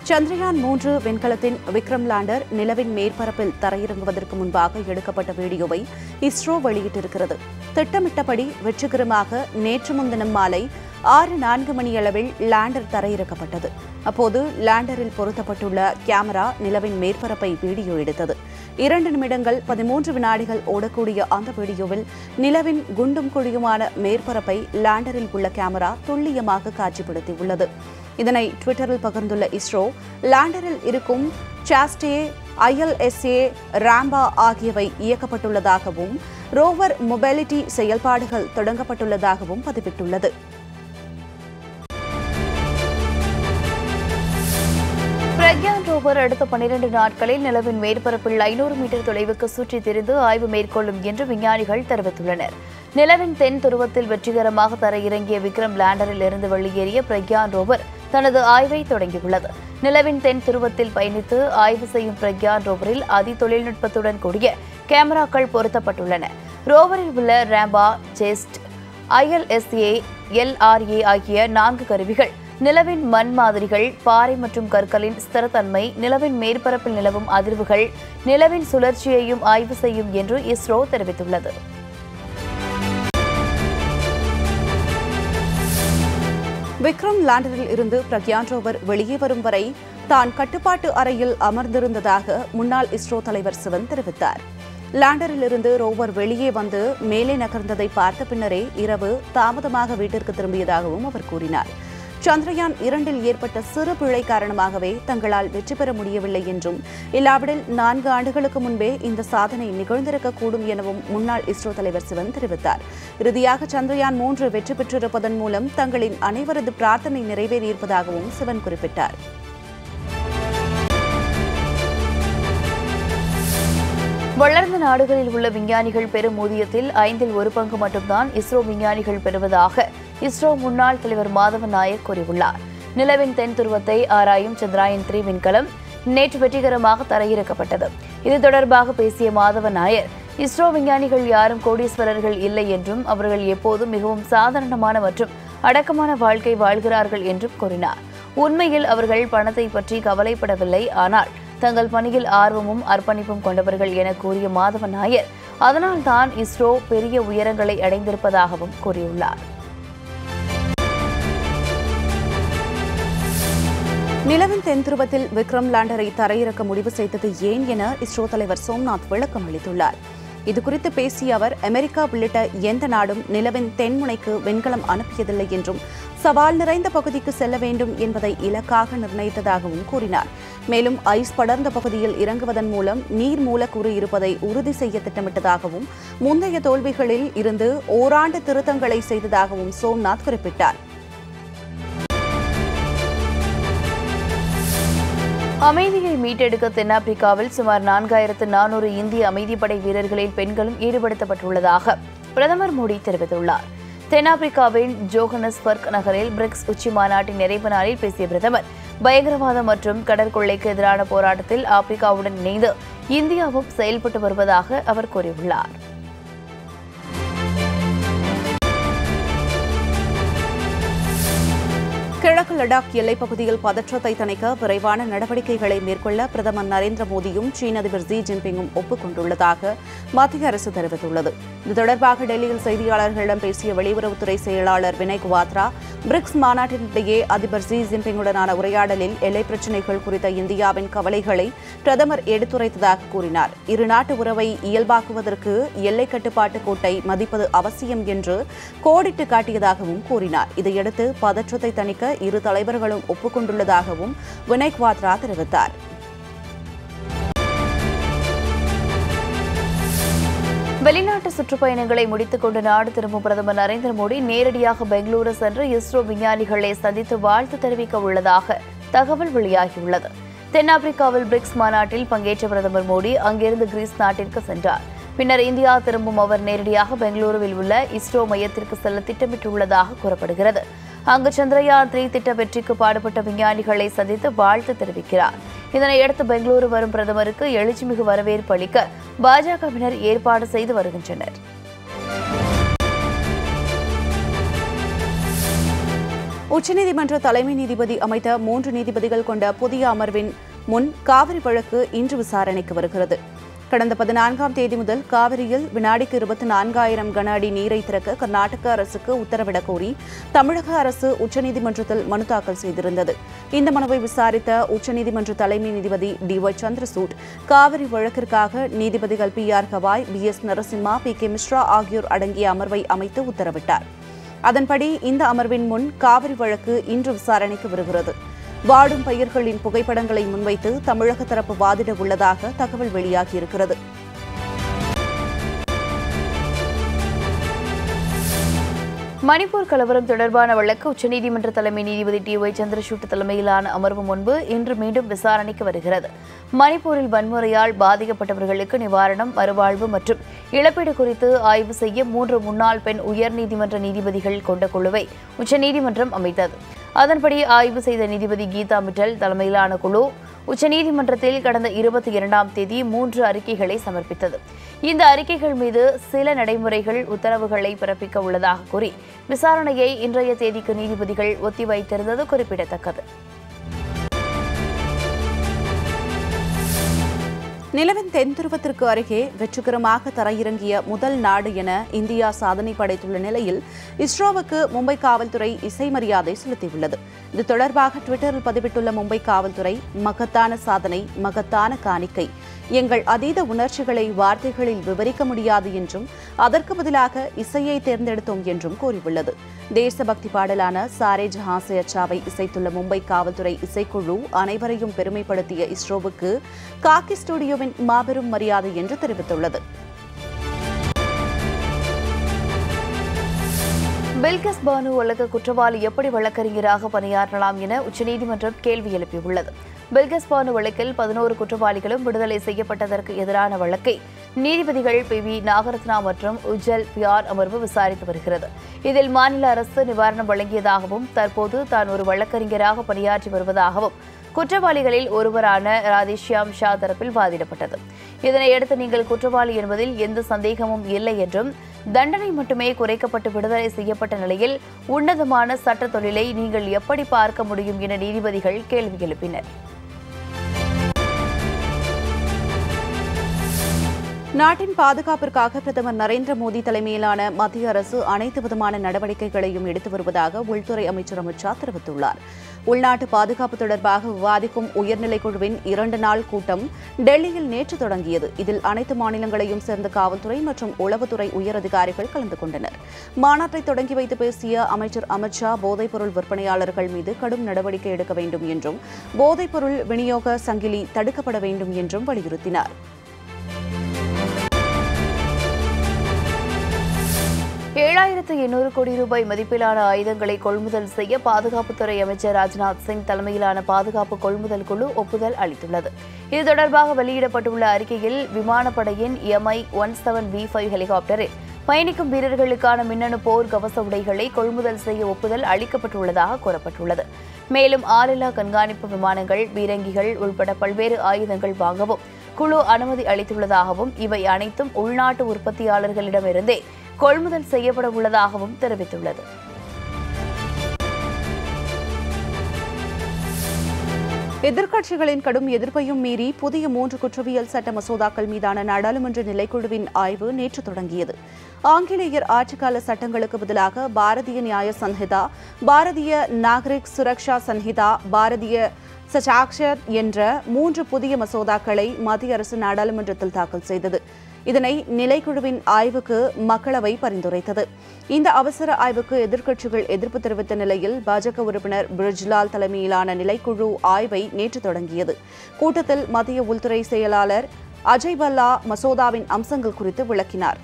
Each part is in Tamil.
சந்திரயான் மூன்று விண்கலத்தின் விக்ரம் லேண்டர் நிலவின் மேற்பரப்பில் தரையிறங்குவதற்கு முன்பாக எடுக்கப்பட்ட வீடியோவை இஸ்ரோ வெளியிட்டிருக்கிறது திட்டமிட்டபடி வெற்றிகரமாக நேற்று முன்தினம் மாலை ஆறு நான்கு மணியளவில் லேண்டர் தரையிறக்கப்பட்டது அப்போது லேண்டரில் பொருத்தப்பட்டுள்ள கேமரா நிலவின் மேற்பரப்பை வீடியோ எடுத்தது இரண்டு நிமிடங்கள் பதிமூன்று வினாடிகள் ஓடக்கூடிய அந்த வீடியோவில் நிலவின் குண்டும் குழியுமான மேற்பரப்பை லேண்டரில் உள்ள கேமரா துல்லியமாக காட்சிப்படுத்தியுள்ளது இதனை ட்விட்டரில் பகிர்ந்துள்ள இஸ்ரோ லேண்டரில் இருக்கும் சாஸ்டே ஐஎல்எஸ்ஏ ராம்பா ஆகியவை இயக்கப்பட்டுள்ளதாகவும் ரோவர் மொபைலிட்டி செயல்பாடுகள் தொடங்கப்பட்டுள்ளதாகவும் பதிவிட்டுள்ளது பிரக்யான் ரோவர் அடுத்த பன்னிரண்டு நாட்களில் நிலவின் மேற்பரப்பில் ஐநூறு மீட்டர் தொலைவுக்கு சுற்றித் திரிந்து ஆய்வு மேற்கொள்ளும் என்று விஞ்ஞானிகள் தெரிவித்துள்ளனர் நிலவின் தென் துருவத்தில் வெற்றிகரமாக தரையிறங்கிய விக்ரம் லேண்டரில் இருந்து வெளியேறிய பிரக்யான் ரோவர் தனது ஆய்வை தொடங்கியுள்ளது நிலவின் தென் துருவத்தில் பயணித்து ஆய்வு செய்யும் பிரக்யான் ரோவரில் அதி தொழில்நுட்பத்துடன் கூடிய கேமராக்கள் பொருத்தப்பட்டுள்ளன ரோவரில் உள்ள ரேம்பா செஸ்ட் ஐஎல்எஸ்ஏ எல்ஆர்ஏ ஆகிய நான்கு கருவிகள் நிலவின் மண் மாதிரிகள் பாறை மற்றும் கற்களின் ஸ்திரத்தன்மை நிலவின் மேற்பரப்பில் நிலவும் அதிர்வுகள் நிலவின் சுழற்சியையும் ஆய்வு செய்யும் என்று இஸ்ரோ தெரிவித்துள்ளது விக்ரம் லேண்டரில் இருந்து பிரக்யான் ரோவர் வெளியே வரும் வரை தான் கட்டுப்பாட்டு அறையில் அமர்ந்திருந்ததாக முன்னாள் இஸ்ரோ தலைவர் சிவன் தெரிவித்தார் லேண்டரில் இருந்து ரோவர் வெளியே வந்து மேலே நகர்ந்ததை பார்த்த பின்னரே இரவு தாமதமாக வீட்டிற்கு திரும்பியதாகவும் அவர் கூறினார் சந்திரயான் இரண்டில் ஏற்பட்ட சிறு பிழை காரணமாகவே தங்களால் வெற்றி பெற முடியவில்லை என்றும் இல்லாவிடில் நான்கு ஆண்டுகளுக்கு முன்பே இந்த சாதனை நிகழ்ந்திருக்கக்கூடும் எனவும் முன்னாள் இஸ்ரோ தலைவர் சிவன் தெரிவித்தார் இறுதியாக சந்திரயான் மூன்று வெற்றி பெற்றிருப்பதன் மூலம் தங்களின் அனைவரது பிரார்த்தனை நிறைவேறியிருப்பதாகவும் சிவன் குறிப்பிட்டார் வளர்ந்த நாடுகளில் உள்ள விஞ்ஞானிகள் பெறும் ஊதியத்தில் ஐந்தில் ஒரு பங்கு மட்டும்தான் இஸ்ரோ விஞ்ஞானிகள் பெறுவதாக இஸ்ரோ முன்னாள் தலைவர் மாதவன் நாயக் கூறியுள்ளார் நிலவின் தென் துருவத்தை ஆராயும் சந்திராயன் த்ரீ விண்கலம் நேற்று வெற்றிகரமாக தரையிறக்கப்பட்டது இது தொடர்பாக பேசிய மாதவ நாயர் இஸ்ரோ விஞ்ஞானிகள் யாரும் கோடீஸ்வரர்கள் இல்லை என்றும் அவர்கள் எப்போதும் மிகவும் சாதாரணமான மற்றும் அடக்கமான வாழ்க்கை வாழ்கிறார்கள் என்றும் கூறினார் உண்மையில் அவர்கள் பணத்தை பற்றி கவலைப்படவில்லை ஆனால் தங்கள் பணியில் ஆர்வமும் அர்ப்பணிப்பும் கொண்டவர்கள் என கூறிய மாதவ நாயர் அதனால்தான் இஸ்ரோ பெரிய உயரங்களை அடைந்திருப்பதாகவும் கூறியுள்ளார் நிலவின் தென் துருவத்தில் விக்ரம் லேண்டரை தரையிறக்க முடிவு செய்தது ஏன் என இஸ்ரோ தலைவர் சோம்நாத் விளக்கம் அளித்துள்ளார் இதுகுறித்து பேசிய அவர் அமெரிக்கா உள்ளிட்ட எந்த நாடும் நிலவின் தென்முனைக்கு விண்கலம் அனுப்பியதில்லை என்றும் சவால் நிறைந்த பகுதிக்கு செல்ல வேண்டும் என்பதை இலக்காக நிர்ணயித்ததாகவும் கூறினார் மேலும் ஐஸ் படர்ந்த பகுதியில் இறங்குவதன் மூலம் நீர் மூலக்கூறு இருப்பதை உறுதி செய்ய திட்டமிட்டதாகவும் முந்தைய தோல்விகளில் இருந்து ஓராண்டு திருத்தங்களை செய்ததாகவும் சோம்நாத் குறிப்பிட்டார் அமைதியை மீட்டெடுக்க தென்னாப்பிரிக்காவில் சுமார் நான்காயிரத்து நானூறு இந்திய அமைதிப்படை வீரர்களில் பெண்களும் ஈடுபடுத்தப்பட்டுள்ளதாக பிரதமர் மோடி தெரிவித்துள்ளார் தென்னாப்பிரிக்காவின் ஜோகனஸ்பர்க் நகரில் பிரிக்ஸ் உச்சி மாநாட்டின் நிறைவு நாளில் பேசிய பிரதமர் பயங்கரவாதம் மற்றும் கடற்கொள்ளைக்கு எதிரான போராட்டத்தில் ஆப்பிரிக்காவுடன் இணைந்து இந்தியாவும் செயல்பட்டு வருவதாக அவர் கூறியுள்ளார் கிழக்கு லடாக் எல்லைப் பகுதியில் பதற்றத்தை தணிக்க விரைவான நடவடிக்கைகளை மேற்கொள்ள பிரதமர் நரேந்திர மோடியும் சீன அதிபர் ஜி ஜின்பிங்கும் ஒப்புக்கொண்டுள்ளதாக மத்திய அரசு தெரிவித்துள்ளது இது தொடர்பாக டெல்லியில் செய்தியாளர்களிடம் பேசிய வெளியுறவுத்துறை செயலாளர் வினய் குவாத்ரா பிரிக்ஸ் மாநாட்டினிடையே அதிபர் ஜி ஜின்பிங்குடனான உரையாடலில் எல்லை பிரச்சினைகள் குறித்த இந்தியாவின் கவலைகளை பிரதமர் எடுத்துரைத்ததாக கூறினார் இரு நாட்டு உறவை இயல்பாக்குவதற்கு எல்லை கட்டுப்பாட்டு கோட்டை மதிப்பது அவசியம் என்று கோடிட்டு காட்டியதாகவும் கூறினார் இதையடுத்து பதற்றத்தை தணிக்க இரு தலைவர்களும் ஒப்புக்கொண்டுள்ளதாகவும் வினய் குவாத்ரா தெரிவித்தார் வெளிநாட்டு சுற்றுப்பயணங்களை முடித்துக் கொண்டு நாடு திரும்பும் பிரதமர் நரேந்திர மோடி நேரடியாக பெங்களூரு சென்று இஸ்ரோ விஞ்ஞானிகளை சந்தித்து வாழ்த்து தெரிவிக்க உள்ளதாக தகவல் வெளியாகியுள்ளது தென்னாப்பிரிக்காவில் பிரிக்ஸ் மாநாட்டில் பங்கேற்ற பிரதமர் மோடி அங்கிருந்து கிரீஸ் நாட்டிற்கு சென்றார் பின்னர் இந்தியா திரும்பும் அவர் நேரடியாக பெங்களூருவில் உள்ள இஸ்ரோ மையத்திற்கு செல்ல திட்டமிட்டுள்ளதாக கூறப்படுகிறது அங்கு சந்திரயான் த்ரீ திட்ட வெற்றிக்கு பாடுபட்ட விஞ்ஞானிகளை சந்தித்து வாழ்த்து தெரிவிக்கிறார் இதனையடுத்து பெங்களூரு வரும் பிரதமருக்கு எழுச்சிமிகு வரவேற்பு அளிக்க பாஜகவினர் ஏற்பாடு செய்து வருகின்றனர் உச்சநீதிமன்ற தலைமை நீதிபதி அமைத்த மூன்று நீதிபதிகள் கொண்ட புதிய அமர்வின் முன் காவிரி வழக்கு இன்று விசாரணைக்கு வருகிறது கடந்த பதினான்காம் தேதி முதல் காவிரியில் வினாடிக்கு இருபத்தி நான்காயிரம் கன அடி நீரை திறக்க கர்நாடக அரசுக்கு உத்தரவிடக் கோரி தமிழக அரசு உச்சநீதிமன்றத்தில் மனு தாக்கல் செய்திருந்தது இந்த மனுவை விசாரித்த உச்சநீதிமன்ற தலைமை நீதிபதி டி ஒய் சந்திரசூட் காவிரி வழக்கிற்காக நீதிபதிகள் B R Gavai B S Narasimha P K Mishra ஆகியோர் அடங்கிய அமர்வை அமைத்து உத்தரவிட்டார் அதன்படி இந்த அமர்வின் முன் காவிரி வழக்கு இன்று விசாரணைக்கு வருகிறது வாடும் பயிர்களின் புகைப்படங்களை முன்வைத்து தமிழக தரப்பு வாதிட உள்ளதாக தகவல் வெளியாகியிருக்கிறது மணிப்பூர் கலவரம் தொடர்பான வழக்கு உச்சநீதிமன்ற தலைமை நீதிபதி டி ஒய் சந்திரசூட் தலைமையிலான அமர்வு முன்பு இன்று மீண்டும் விசாரணைக்கு வருகிறது மணிப்பூரில் வன்முறையால் பாதிக்கப்பட்டவர்களுக்கு நிவாரணம் மறுவாழ்வு மற்றும் இழப்பீடு குறித்து ஆய்வு செய்ய மூன்று முன்னாள் பெண் உயர்நீதிமன்ற நீதிபதிகள் கொண்ட குழுவை உச்சநீதிமன்றம் அமைத்தது அதன்படி ஆய்வு செய்த நீதிபதி கீதா மிட்டல் தலைமையிலான குழு உச்சநீதிமன்றத்தில் கடந்த இருபத்தி இரண்டாம் தேதி மூன்று அறிக்கைகளை சமர்ப்பித்தது இந்த அறிக்கைகள் மீது சில நடைமுறைகள் உத்தரவுகளை பிறப்பிக்க உள்ளதாக கூறி விசாரணையை இன்றைய தேதிக்கு நீதிபதிகள் ஒத்திவைத்திருந்தது குறிப்பிடத்தக்கது நிலவின் தென் துருவத்திற்கு அருகே வெற்றிகரமாக தரையிறங்கிய முதல் நாடு என இந்தியா சாதனை படைத்துள்ள நிலையில் இஸ்ரோவுக்கு மும்பை காவல்துறை இசை மரியாதை செலுத்தியுள்ளது இது தொடர்பாக டுவிட்டரில் பதிவிட்டுள்ள மும்பை காவல்துறை மகத்தான சாதனை மகத்தான காணிக்கை எங்கள் அதீத உணர்ச்சிகளை வார்த்தைகளில் விவரிக்க முடியாது என்றும் அதற்கு பதிலாக இசையை தேர்ந்தெடுத்தோம் என்றும் கூறியுள்ளது தேசபக்தி பாடலான சாரே ஜஹாசே அச்சாவை இசைத்துள்ள மும்பை காவல்துறை இசைக்குழு அனைவரையும் பெருமைப்படுத்திய இஸ்ரோவுக்கு காக்கி ஸ்டுடியோவின் மாபெரும் மரியாதை என்று தெரிவித்துள்ளது பில்கிஸ் பானு உலக குற்றவாளி எப்படி வழக்கறிஞராக பணியாற்றலாம் என உச்சநீதிமன்றம் கேள்வி எழுப்பியுள்ளது பில்கிஸ் பானு வழக்கில் பதினோரு குற்றவாளிகளும் விடுதலை செய்யப்பட்டதற்கு எதிரான வழக்கை நீதிபதிகள் பி வி நாகரத்னா மற்றும் உஜ்ஜல் பியார் அமர்வு விசாரித்து வருகிறது இதில் மாநில அரசு நிவாரணம் வழங்கியதாகவும் தற்போது தான் ஒரு வழக்கறிஞராக பணியாற்றி வருவதாகவும் குற்றவாளிகளில் ஒருவரான ராதேஷ்யாம் ஷா தரப்பில் வாதிடப்பட்டது இதனையடுத்து நீங்கள் குற்றவாளி என்பதில் எந்த சந்தேகமும் இல்லை என்றும் தண்டனை மட்டுமே குறைக்கப்பட்டு விடுதலை செய்யப்பட்ட நிலையில் உன்னதமான சட்ட தொழிலை நீங்கள் எப்படி பார்க்க முடியும் என நீதிபதிகள் கேள்வி எழுப்பினர் நாட்டின் பாதுகாப்பிற்காக பிரதமர் நரேந்திர மோடி தலைமையிலான மத்திய அரசு அனைத்து விதமான நடவடிக்கைகளையும் எடுத்து வருவதாக உள்துறை அமைச்சர் அமித் ஷா தெரிவித்துள்ளார் உள்நாட்டு பாதுகாப்பு தொடர்பாக விவாதிக்கும் உயர்நிலைக் குழுவின் இரண்டு நாள் கூட்டம் டெல்லியில் நேற்று தொடங்கியது இதில் அனைத்து மாநிலங்களையும் சேர்ந்த காவல்துறை மற்றும் உளவுத்துறை உயரதிகாரிகள் கலந்து கொண்டனர் மாநாட்டை தொடங்கி வைத்து பேசிய அமைச்சர் அமித் ஷா போதைப்பொருள் விற்பனையாளர்கள் மீது கடும் நடவடிக்கை எடுக்க வேண்டும் என்றும் போதைப்பொருள் விநியோக சங்கிலி தடுக்கப்பட வேண்டும் என்றும் வலியுறுத்தினார் ஏழாயிரத்து எண்ணூறு கோடி ரூபாய் மதிப்பிலான ஆயுதங்களை கொள்முதல் செய்ய பாதுகாப்புத்துறை அமைச்சர் ராஜ்நாத் சிங் தலைமையிலான பாதுகாப்பு கொள்முதல் குழு ஒப்புதல் அளித்துள்ளது இது தொடர்பாக வெளியிடப்பட்டுள்ள அறிக்கையில் விமானப்படையின் MI one seven V five ஹெலிகாப்டரில் பயணிக்கும் வீரர்களுக்கான மின்னணு போர் கவச உடைகளை கொள்முதல் செய்ய ஒப்புதல் அளிக்கப்பட்டுள்ளதாக கூறப்பட்டுள்ளது மேலும் ஆளில்லா கண்காணிப்பு விமானங்கள் பீரங்கிகள் உள்பட பல்வேறு ஆயுதங்கள் வாங்கவும் குழு அனுமதி அளித்துள்ளதாகவும் இவை அனைத்தும் உள்நாட்டு உற்பத்தியாளர்களிடமிருந்தே கொள்முதல் செய்யப்பட உள்ளதாகவும் தெரிவித்துள்ளது எதிர்க்கட்சிகளின் கடும் எதிர்ப்பையும் மீறி புதிய மூன்று குற்றவியல் சட்ட மசோதாக்கள் மீதான நாடாளுமன்ற நிலைக்குழுவின் ஆய்வு நேற்று தொடங்கியது ஆங்கிலேயர் ஆட்சிக்கால சட்டங்களுக்கு பதிலாக பாரதிய நியாய சன்ஹிதா பாரதிய நாகரிக் சுரக்ஷா சன்ஹிதா பாரதிய சச்சாக்ஷர் என்ற மூன்று புதிய மசோதாக்களை மத்திய அரசு நாடாளுமன்றத்தில் தாக்கல் செய்தது இதனை நிலைக்குழுவின் ஆய்வுக்கு மக்களவை பரிந்துரைத்தது இந்த அவசர ஆய்வுக்கு எதிர்க்கட்சிகள் எதிர்ப்பு தெரிவித்த நிலையில் பாஜக உறுப்பினர் பிரிஜ்லால் தலைமையிலான நிலைக்குழு ஆய்வை நேற்று தொடங்கியது கூட்டத்தில் மத்திய உள்துறை செயலாளர் அஜய் பல்லா மசோதாவின் அம்சங்கள் குறித்து விளக்கினார்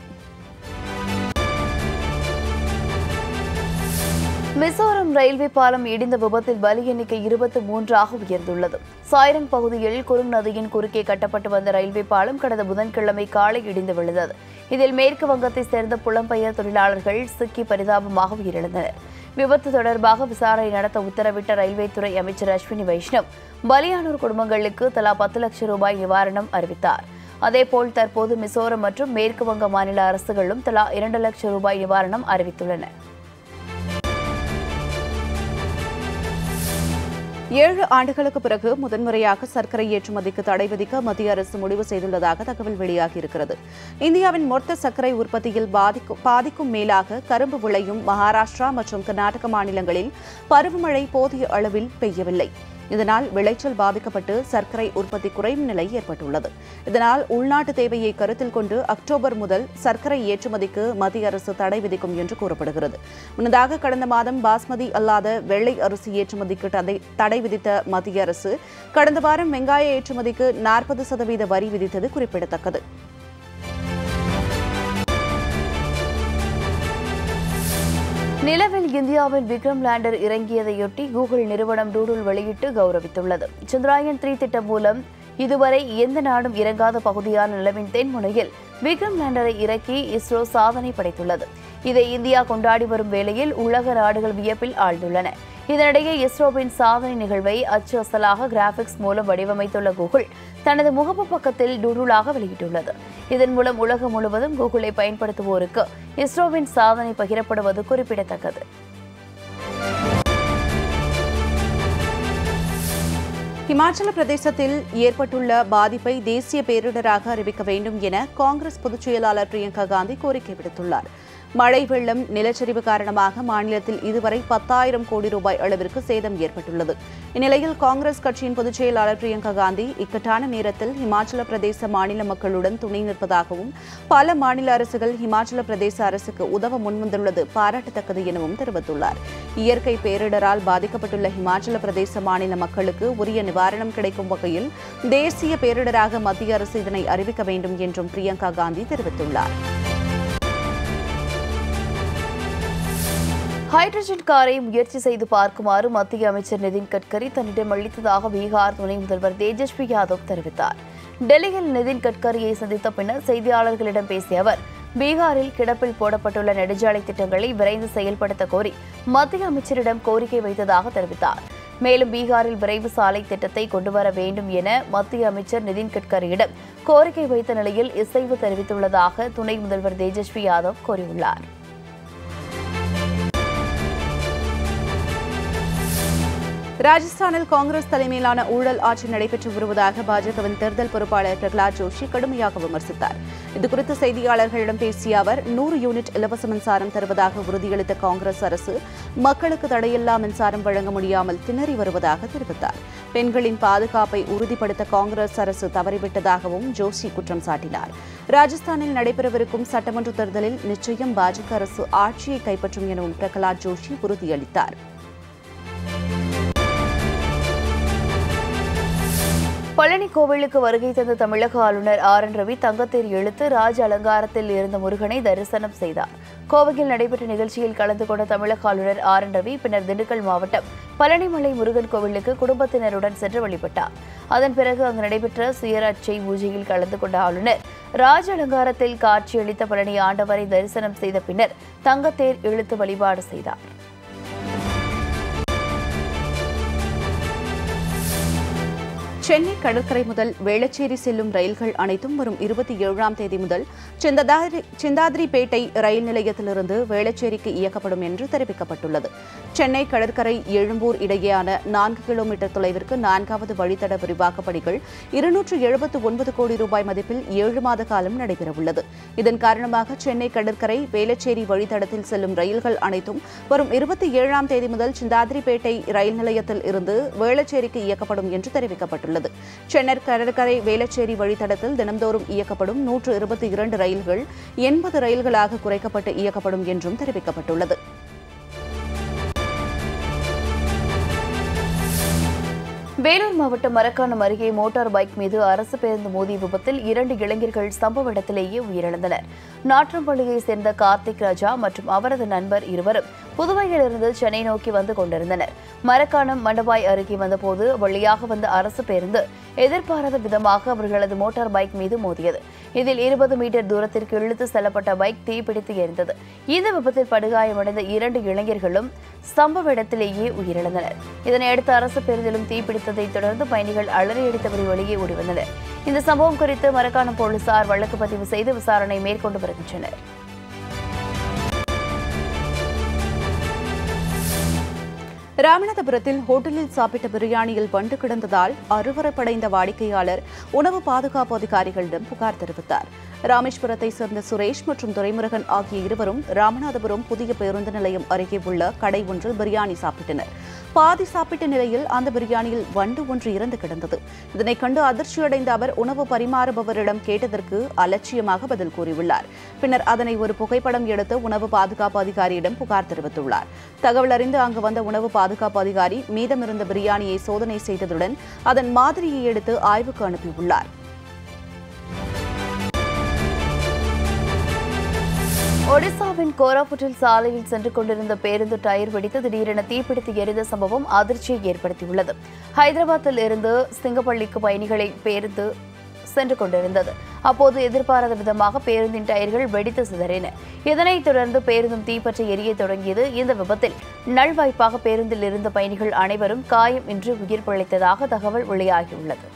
மிசோரம் ரயில்வே பாலம் இடிந்த விபத்தில் பலி எண்ணிக்கை இருபத்தி மூன்றாக உயர்ந்துள்ளது சாய்ரங் பகுதியில் குருங் நதியின் குறுக்கே கட்டப்பட்டு வந்த ரயில்வே பாலம் கடந்த புதன்கிழமை காலை இடிந்து விழுந்தது இதில் மேற்கு வங்கத்தைச் சேர்ந்த புலம்பெயர் தொழிலாளர்கள் சிக்கி பரிதாபமாக உயிரிழந்தனர் விபத்து தொடர்பாக விசாரணை நடத்த உத்தரவிட்ட ரயில்வே துறை அமைச்சர் அஸ்வினி வைஷ்ணவ் பலியானோர் குடும்பங்களுக்கு தலா பத்து லட்சம் ரூபாய் நிவாரணம் அறிவித்தார் அதேபோல் தற்போது மிசோரம் மற்றும் மேற்கு வங்க மாநில அரசுகளும் தலா இரண்டு லட்சம் ரூபாய் நிவாரணம் அறிவித்துள்ளன ஏழு ஆண்டுகளுக்கு பிறகு முதன்முறையாக சர்க்கரை ஏற்றுமதிக்கு தடை விதிக்க மத்திய அரசு முடிவு செய்துள்ளதாக தகவல் வெளியாகியிருக்கிறது இந்தியாவின் மொத்த சர்க்கரை உற்பத்தியில் பாதிக்கும் பாதிக்கும் மேலாக கரும்பு விளையும் மகாராஷ்டிரா மற்றும் கர்நாடக மாநிலங்களில் பருவமழை போதிய அளவில் பெய்யவில்லை இதனால் விளைச்சல் பாதிக்கப்பட்டு சர்க்கரை உற்பத்தி குறையும் நிலை ஏற்பட்டுள்ளது இதனால் உள்நாட்டு தேவையை கருத்தில் கொண்டு அக்டோபர் முதல் சர்க்கரை ஏற்றுமதிக்கு மத்திய அரசு தடை விதிக்கும் என்று கூறப்படுகிறது முன்னதாக கடந்த மாதம் பாஸ்மதி அல்லாத வெள்ளை அரிசி ஏற்றுமதிக்கு தடை தடை விதித்த மத்திய அரசு கடந்த வாரம் வெங்காய ஏற்றுமதிக்கு நாற்பது சதவீத வரி விதித்தது குறிப்பிடத்தக்கது நிலவில் இந்தியாவின் விக்ரம் லேண்டர் இறங்கியதையொட்டி கூகுள் நிறுவனம் டூடுல் வெளியிட்டு கௌரவித்துள்ளது சந்திராயன் த்ரீ திட்டம் மூலம் இதுவரை எந்த நாடும் இறங்காத பகுதியான நிலவின் தென்முனையில் விக்ரம் லேண்டரை இறக்கி இஸ்ரோ சாதனை படைத்துள்ளது இதை இந்தியா கொண்டாடி வரும் வேளையில் உலக நாடுகள் வியப்பில் ஆழ்ந்துள்ளன இதனிடையே இஸ்ரோவின் சாதனை நிகழ்வை அச்சு அசலாக கிராபிக்ஸ் மூலம் வடிவமைத்துள்ள கூகுள் தனது முகப்பு பக்கத்தில் டூடுலாக வெளியிட்டுள்ளது இதன் மூலம் உலகம் முழுவதும் கூகுளை பயன்படுத்துவோருக்கு இஸ்ரோவின் சாதனை பகிரப்படுவது குறிப்பிடத்தக்கது இமாச்சல பிரதேசத்தில் ஏற்பட்டுள்ள பாதிப்பை தேசிய பேரிடராக அறிவிக்க வேண்டும் என காங்கிரஸ் பொதுச் செயலாளர் பிரியங்கா காந்தி கோரிக்கை விடுத்துள்ளார் மழை வெள்ளம் நிலச்சரிவு காரணமாக மாநிலத்தில் இதுவரை பத்தாயிரம் கோடி ரூபாய் அளவிற்கு சேதம் ஏற்பட்டுள்ளது இந்நிலையில் காங்கிரஸ் கட்சியின் பொதுச் செயலாளர் பிரியங்கா காந்தி இக்கட்டான நேரத்தில் இமாச்சல பிரதேச மாநில மக்களுடன் துணை நிற்பதாகவும் பல மாநில அரசுகள் இமாச்சல பிரதேச அரசுக்கு உதவ முன்வந்துள்ளது பாராட்டத்தக்கது எனவும் தெரிவித்துள்ளார் இயற்கை பேரிடரால் பாதிக்கப்பட்டுள்ள இமாச்சல பிரதேச மாநில மக்களுக்கு உரிய நிவாரணம் கிடைக்கும் வகையில் தேசிய பேரிடராக மத்திய அரசு இதனை அறிவிக்க வேண்டும் என்றும் பிரியங்கா காந்தி தெரிவித்துள்ளார் ஹைட்ரஜன் காரை முயற்சி செய்து பார்க்குமாறு மத்திய அமைச்சர் நிதின் கட்கரி தன்னிடம் அளித்ததாக பீகார் துணை முதல்வர் தேஜஸ்வி யாதவ் தெரிவித்தார் டெல்லியில் நிதின் கட்கரியை சந்தித்த பின்னர் செய்தியாளர்களிடம் பேசிய அவர் பீகாரில் கிடப்பில் போடப்பட்டுள்ள நெடுஞ்சாலை திட்டங்களை விரைந்து செயல்படுத்த கோரி மத்திய அமைச்சரிடம் கோரிக்கை வைத்ததாக தெரிவித்தார் மேலும் பீகாரில் விரைவு சாலை திட்டத்தை கொண்டுவர வேண்டும் என மத்திய அமைச்சர் நிதின் கட்கரியிடம் கோரிக்கை வைத்த நிலையில் இசைவு தெரிவித்துள்ளதாக துணை முதல்வர் தேஜஸ்வி யாதவ் கூறியுள்ளார் ராஜஸ்தானில் காங்கிரஸ் தலைமையிலான ஊழல் ஆட்சி நடைபெற்று வருவதாக பாஜகவின் தேர்தல் பொறுப்பாளர் பிரகலாத் ஜோஷி கடுமையாக விமர்சித்தார் இதுகுறித்து செய்தியாளர்களிடம் பேசிய அவர் நூறு யூனிட் இலவச மின்சாரம் தருவதாக உறுதியளித்த காங்கிரஸ் அரசு மக்களுக்கு தடையில்லா மின்சாரம் வழங்க முடியாமல் திணறி வருவதாக தெரிவித்தார் பெண்களின் பாதுகாப்பை உறுதிப்படுத்த காங்கிரஸ் அரசு தவறிவிட்டதாகவும் ஜோஷி குற்றம் சாட்டினார் ராஜஸ்தானில் நடைபெறவிருக்கும் சட்டமன்ற தேர்தலில் நிச்சயம் பாஜக அரசு ஆட்சியை கைப்பற்றும் எனவும் பிரகலாத் ஜோஷி உறுதியளித்தார் பழனி கோவிலுக்கு வருகை தந்த தமிழக ஆளுநர் ஆர் என் ரவி தங்கத்தேர் இழுத்து ராஜ அலங்காரத்தில் இருந்த முருகனை தரிசனம் செய்தார் கோவையில் நடைபெற்ற நிகழ்ச்சியில் கலந்து கொண்ட தமிழக ஆளுநர் ஆர் என் ரவி பின்னர் திண்டுக்கல் மாவட்டம் பழனிமலை முருகன் கோவிலுக்கு குடும்பத்தினருடன் சென்று வழிபட்டார் அதன் பிறகு அங்கு நடைபெற்ற சுயராட்சை பூஜையில் கலந்து கொண்ட ஆளுநர் ராஜ அலங்காரத்தில் காட்சியளித்த பழனி ஆண்டவரை தரிசனம் செய்த பின்னர் தங்கத்தேர் இழுத்து வழிபாடு செய்தார் சென்னை கடற்கரை முதல் வேளச்சேரி செல்லும் ரயில்கள் அனைத்தும் வரும் இருபத்தி ஏழாம் தேதி முதல் சிந்ததாரி சிந்தாதிரிப்பேட்டை ரயில் நிலையத்திலிருந்து வேளச்சேரிக்கு இயக்கப்படும் என்று தெரிவிக்கப்பட்டுள்ளது சென்னை கடற்கரை எழும்பூர் இடையேயான நான்கு கிலோமீட்டர் தொலைவிற்கு நான்காவது வழித்தட விரிவாக்கப் பணிகள் இருநூற்று எழுபத்து ஒன்பது கோடி ரூபாய் மதிப்பில் ஏழு மாத காலம் நடைபெறவுள்ளது இதன் காரணமாக சென்னை கடற்கரை வேளச்சேரி வழித்தடத்தில் செல்லும் ரயில்கள் அனைத்தும் வரும் இருபத்தி ஏழாம் தேதி முதல் சிந்தாதிரிப்பேட்டை ரயில் நிலையத்தில் இருந்து வேளச்சேரிக்கு இயக்கப்படும் என்று தெரிவிக்கப்பட்டுள்ளது சென்னை கடற்கரை வேளச்சேரி வழித்தடத்தில் தினந்தோறும் இயக்கப்படும் நூற்று இருபத்தி இரண்டு ரயில்கள் எண்பது ரயில்களாக குறைக்கப்பட்டு இயக்கப்படும் என்றும் தெரிவிக்கப்பட்டுள்ளது வேலூர் மாவட்டம் மரக்காணம் அருகே மோட்டார் பைக் மீது அரசு பேருந்து மோதிய விபத்தில் இரண்டு இளைஞர்கள் சம்பவ இடத்திலேயே உயிரிழந்தனர் நாற்றம்பள்ளியைச் சேர்ந்த கார்த்திக் ராஜா மற்றும் அவரது நண்பர் இருவரும் புதுவையிலிருந்து சென்னை நோக்கி வந்து கொண்டிருந்தனர் மரக்காணம் மண்டபாய் அருகே வந்தபோது வழியாக வந்த அரசு பேருந்து எதிர்பாராத விதமாக அவர்களது மோட்டார் பைக் மீது மோதியது இதில் இருபது மீட்டர் தூரத்திற்கு இழுத்து செல்லப்பட்ட பைக் தீப்பிடித்து எரிந்தது இந்த விபத்தில் படுகாயமடைந்த இரண்டு இளைஞர்களும் சம்பவ இடத்திலேயே உயிரிழந்தனர் இதனையடுத்து அரசு பேருந்திலும் தீப்பிடித்ததைத் தொடர்ந்து பயணிகள் அலறியடித்தபடி வெளியே ஓடி வந்தனர் இந்த சம்பவம் குறித்து மரக்காணம் போலீசார் வழக்கு பதிவு செய்து விசாரணை மேற்கொண்டு வருகின்றனர் ராமநாதபுரத்தில் ஹோட்டலில் சாப்பிட்ட பிரியாணியில் வண்டு கிடந்ததால் அருவரப்படைந்த வாடிக்கையாளர் உணவு பாதுகாப்பு அதிகாரிகளிடம் புகார் தெரிவித்தார் ராமேஸ்வரத்தை சேர்ந்த சுரேஷ் மற்றும் துரைமுருகன் ஆகிய இருவரும் ராமநாதபுரம் புதிய பேருந்து நிலையம் அருகே உள்ள கடை ஒன்றில் பிரியாணி சாப்பிட்டனர் பாதி சாப்பிட்ட நிலையில் அந்த பிரியாணியில் வண்டு ஒன்று இறந்து கிடந்தது இதனைக் கண்டு அதிர்ச்சியடைந்த அவர் உணவு பரிமாறுபவரிடம் கேட்டதற்கு அலட்சியமாக பதில் கூறியுள்ளார் பின்னர் அதனை ஒரு புகைப்படம் எடுத்து உணவு பாதுகாப்பு அதிகாரியிடம் புகார் தெரிவித்துள்ளார் தகவல் அறிந்து அங்கு வந்த உணவு பாதுகாப்பு அதிகாரி மீதமிருந்த பிரியாணியை சோதனை செய்ததுடன் அதன் மாதிரியை எடுத்து ஆய்வுக்கு அனுப்பியுள்ளார் ஒடிசாவின் கோராபுட்டில் சாலையில் சென்று கொண்டிருந்த பேருந்து டயர் வெடித்து திடீரென தீப்பிடித்து எரிந்த சம்பவம் அதிர்ச்சியை ஏற்படுத்தியுள்ளது ஹைதராபாத்தில் இருந்து சிங்கப்பள்ளிக்கு பயணிகளை பேருந்து சென்று கொண்டிருந்தது அப்போது எதிர்பாராத விதமாக பேருந்தின் டயர்கள் வெடித்து சிதறின இதனைத் தொடர்ந்து பேருந்தும் தீப்பற்றி எரிய தொடங்கியது இந்த விபத்தில் நல்வாய்ப்பாக பேருந்தில் இருந்த பயணிகள் அனைவரும் காயம் இன்றி உயிர் பிழைத்ததாக தகவல் வெளியாகியுள்ளது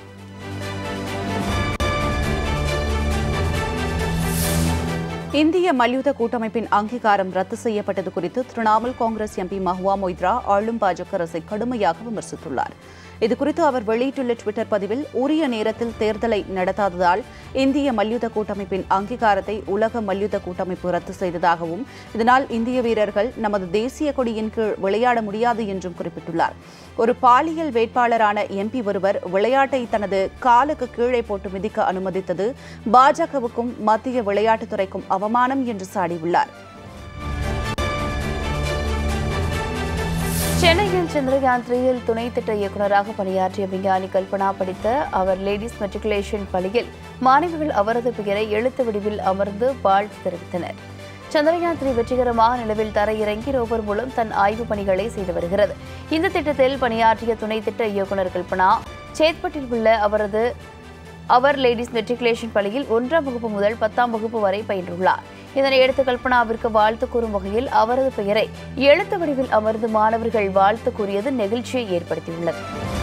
இந்திய மல்யுத்த கூட்டமைப்பின் அங்கீகாரம் ரத்து செய்யப்பட்டது குறித்து திரிணாமுல் காங்கிரஸ் எம்பி மஹுவா மொய்த்ரா ஆளும் பாஜக அரசை கடுமையாக விமர்சித்துள்ளார் இதுகுறித்து அவர் வெளியிட்டுள்ள டுவிட்டர் பதிவில் உரிய நேரத்தில் தேர்தலை நடத்தாததால் இந்திய மல்யுத்த கூட்டமைப்பின் அங்கீகாரத்தை உலக மல்யுத்த கூட்டமைப்பு ரத்து செய்ததாகவும் இதனால் இந்திய வீரர்கள் நமது தேசிய கொடியின் கீழ் விளையாட முடியாது என்றும் குறிப்பிட்டுள்ளார் ஒரு பாலியல் வேட்பாளரான எம்பி ஒருவர் விளையாட்டை தனது காலுக்கு கீழே போட்டு மிதிக்க அனுமதித்தது பாஜகவுக்கும் மத்திய விளையாட்டுத்துறைக்கும் அவமானம் என்று சாடியுள்ளார் சென்னையில் சந்திரயான் த்ரீயில் துணை திட்ட இயக்குநராக பணியாற்றிய விஞ்ஞானி கல்பனா படித்த அவர் லேடிஸ் மெட்ரிகுலேஷன் பள்ளியில் மாணவிகள் அவரது பெயரை எழுத்து வடிவில் அமர்ந்து வாழ்த்து தெரிவித்தனர் சந்திரயான் த்ரீ வெற்றிகரமாக நிலவில் தரையிறங்கி ரோவர் மூலம் தன் ஆய்வுப் பணிகளை செய்து வருகிறது இந்த திட்டத்தில் பணியாற்றிய துணை திட்ட இயக்குநர் கல்பனா சேத்பட்டில் உள்ள அவரது அவர் லேடிஸ் மெட்ரிகுலேஷன் பள்ளியில் ஒன்றாம் வகுப்பு முதல் பத்தாம் வகுப்பு வரை பயின்றுள்ளார் இதனையடுத்து கல்பனாவிற்கு வாழ்த்து கூறும் வகையில் அவரது பெயரை எழுத்து வடிவில் அமர்ந்து மாணவர்கள் வாழ்த்து கூறியது நெகிழ்ச்சியை ஏற்படுத்தியுள்ளது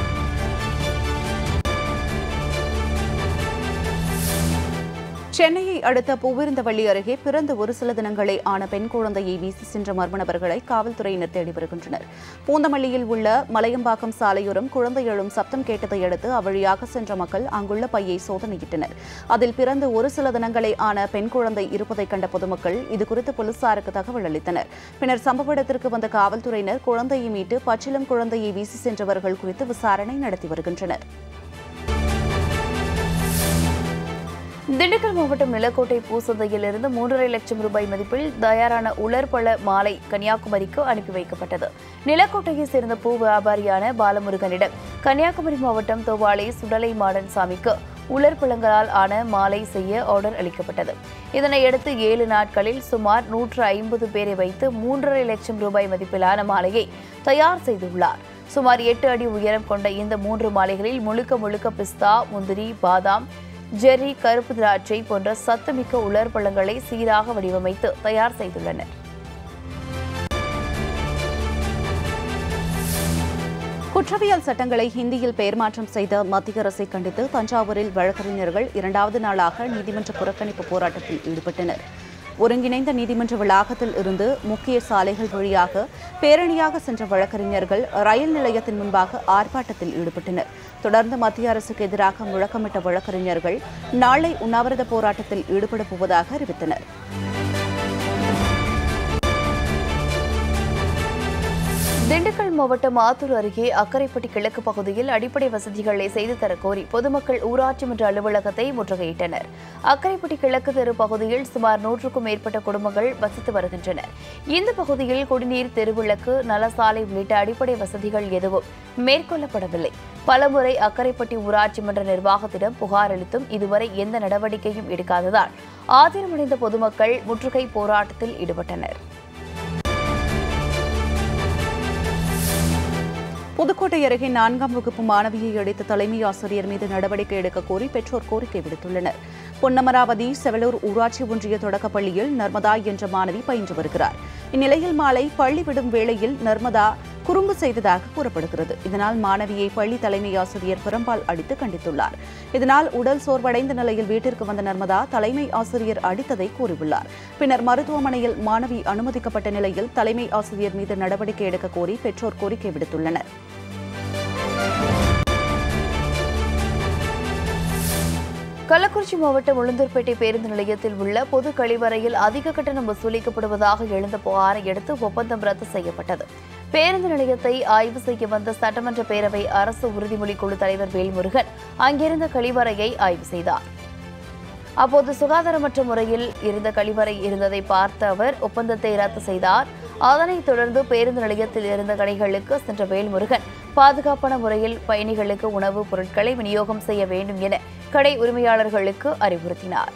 சென்னையை அடுத்த பூவிருந்தவள்ளி அருகே பிறந்த ஒரு சில தினங்களே ஆன பெண் குழந்தையை வீசி சென்ற மர்ம நபர்களை காவல்துறையினர் தேடி வருகின்றனர் பூந்தமல்லியில் உள்ள மலையம்பாக்கம் சாலையோரம் குழந்தை எழும் சப்தம் கேட்டதை அடுத்து அவ்வழியாக சென்ற மக்கள் அங்குள்ள பையை சோதனையிட்டனர் அதில் பிறந்த ஒரு சில தினங்களே ஆன பெண் குழந்தை இருப்பதைக் கண்ட பொதுமக்கள் இதுகுறித்து போலீசாருக்கு தகவல் அளித்தனர் பின்னர் சம்பவ இடத்திற்கு வந்த காவல்துறையினர் குழந்தையை மீட்டு பச்சிலம் குழந்தையை வீசி சென்றவர்கள் குறித்து விசாரணை நடத்தி வருகின்றனர் திண்டுக்கல் மாவட்டம் நிலக்கோட்டை பூசந்தையில் இருந்து மூன்றரை லட்சம் ரூபாய் மதிப்பில் தயாரான உலர்பழ மாலை கன்னியாகுமரிக்கு அனுப்பி வைக்கப்பட்டது நிலக்கோட்டையை சேர்ந்த பூ வியாபாரியான பாலமுருகனிடம் கன்னியாகுமரி மாவட்டம் தோவாளை சுடலை மாடன் சாமிக்கு உலர்பழங்களால் ஆன மாலை செய்ய ஆர்டர் அளிக்கப்பட்டது இதனையடுத்து ஏழு நாட்களில் சுமார் நூற்று ஐம்பது பேரை வைத்து மூன்றரை லட்சம் ரூபாய் மதிப்பிலான மாலையை தயார் செய்துள்ளார் சுமார் எட்டு அடி உயரம் கொண்ட இந்த மூன்று மாலைகளில் முழுக்க முழுக்க பிஸ்தா முந்திரி பாதாம் ஜெர்ரி கருப்பு திராட்சை போன்ற சத்துமிக்க உலர் பழங்களை சீராக வடிவமைத்து தயார் செய்துள்ளனர் குற்றவியல் சட்டங்களை ஹிந்தியில் பெயர் மாற்றம் செய்த மத்திய அரசை கண்டித்து தஞ்சாவூரில் வழக்கறிஞர்கள் இரண்டாவது நாளாக நீதிமன்ற புறக்கணிப்பு போராட்டத்தில் ஈடுபட்டனர் ஒருங்கிணைந்த நீதிமன்ற வளாகத்தில் இருந்து முக்கிய சாலைகள் வழியாக பேரணியாக சென்ற வழக்கறிஞர்கள் ரயில் நிலையத்தின் முன்பாக ஆர்ப்பாட்டத்தில் ஈடுபட்டனர் தொடர்ந்து மத்திய அரசுக்கு எதிராக முழக்கமிட்ட வழக்கறிஞர்கள் நாளை உண்ணாவிரத போராட்டத்தில் ஈடுபடப் போவதாக அறிவித்தனர் திண்டுக்கல் மாவட்டம் ஆத்தூர் அருகே அக்கரைப்பட்டி கிழக்கு பகுதியில் அடிப்படை வசதிகளை செய்து தரக் கோரி பொதுமக்கள் ஊராட்சி மன்ற அலுவலகத்தை முற்றுகையிட்டனர் அக்கரைப்பட்டி கிழக்கு தெரு பகுதியில் சுமார் நூற்றுக்கும் மேற்பட்ட குடும்பங்கள் வசித்து வருகின்றனர் இந்த பகுதியில் குடிநீர் தெருவிளக்கு நலசாலை உள்ளிட்ட அடிப்படை வசதிகள் எதுவும் மேற்கொள்ளப்படவில்லை பலமுறை அக்கரைப்பட்டி ஊராட்சி மன்ற நிர்வாகத்திடம் புகார் அளித்தும் இதுவரை எந்த நடவடிக்கையும் எடுக்காததால் ஆத்திரமடைந்த பொதுமக்கள் முற்றுகை போராட்டத்தில் ஈடுபட்டனர் புதுக்கோட்டை அருகே நான்காம் வகுப்பு மாணவியை அடித்த தலைமை ஆசிரியர் மீது நடவடிக்கை எடுக்க கோரி பெற்றோர் கோரிக்கை விடுத்துள்ளனர் பொன்னமராவதி செவலூர் ஊராட்சி ஒன்றிய தொடக்கப்பள்ளியில் நர்மதா என்ற மாணவி பயின்று வருகிறார் இந்நிலையில் மாலை பள்ளி விடும் வேளையில் நர்மதா குறும்பு செய்ததாக கூறப்படுகிறது இதனால் மாணவியை பள்ளி தலைமை ஆசிரியர் பெரும்பால் அடித்து கண்டித்துள்ளார் இதனால் உடல் சோர்வடைந்த நிலையில் வீட்டிற்கு வந்த நர்மதா தலைமை ஆசிரியர் அடித்ததை கூறியுள்ளார் பின்னர் மருத்துவமனையில் மாணவி அனுமதிக்கப்பட்ட நிலையில் தலைமை ஆசிரியர் மீது நடவடிக்கை எடுக்க கோரி பெற்றோர் கோரிக்கை விடுத்துள்ளனர் கள்ளக்குறிச்சி மாவட்டம் உளுந்தூர்பேட்டை பேருந்து நிலையத்தில் உள்ள பொது கழிவறையில் அதிக கட்டணம் வசூலிக்கப்படுவதாக எழுந்த புகாரை அடுத்து ஒப்பந்தம் ரத்து செய்யப்பட்டது பேருந்து நிலையத்தை ஆய்வு செய்ய வந்த சட்டமன்ற பேரவை அரசு உறுதிமொழி குழு தலைவர் வேல்முருகன் அங்கிருந்த கழிவறையை ஆய்வு செய்தார் அப்போது சுகாதாரமற்ற முறையில் இருந்த கழிவறை இருந்ததை பார்த்த அவர் ஒப்பந்தத்தை ரத்து செய்தார் அதனைத் தொடர்ந்து பேருந்து நிலையத்தில் இருந்த கடைகளுக்கு சென்ற வேல்முருகன் பாதுகாப்பான முறையில் பயணிகளுக்கு உணவுப் பொருட்களை விநியோகம் செய்ய வேண்டும் என கடை உரிமையாளர்களுக்கு அறிவுறுத்தினார்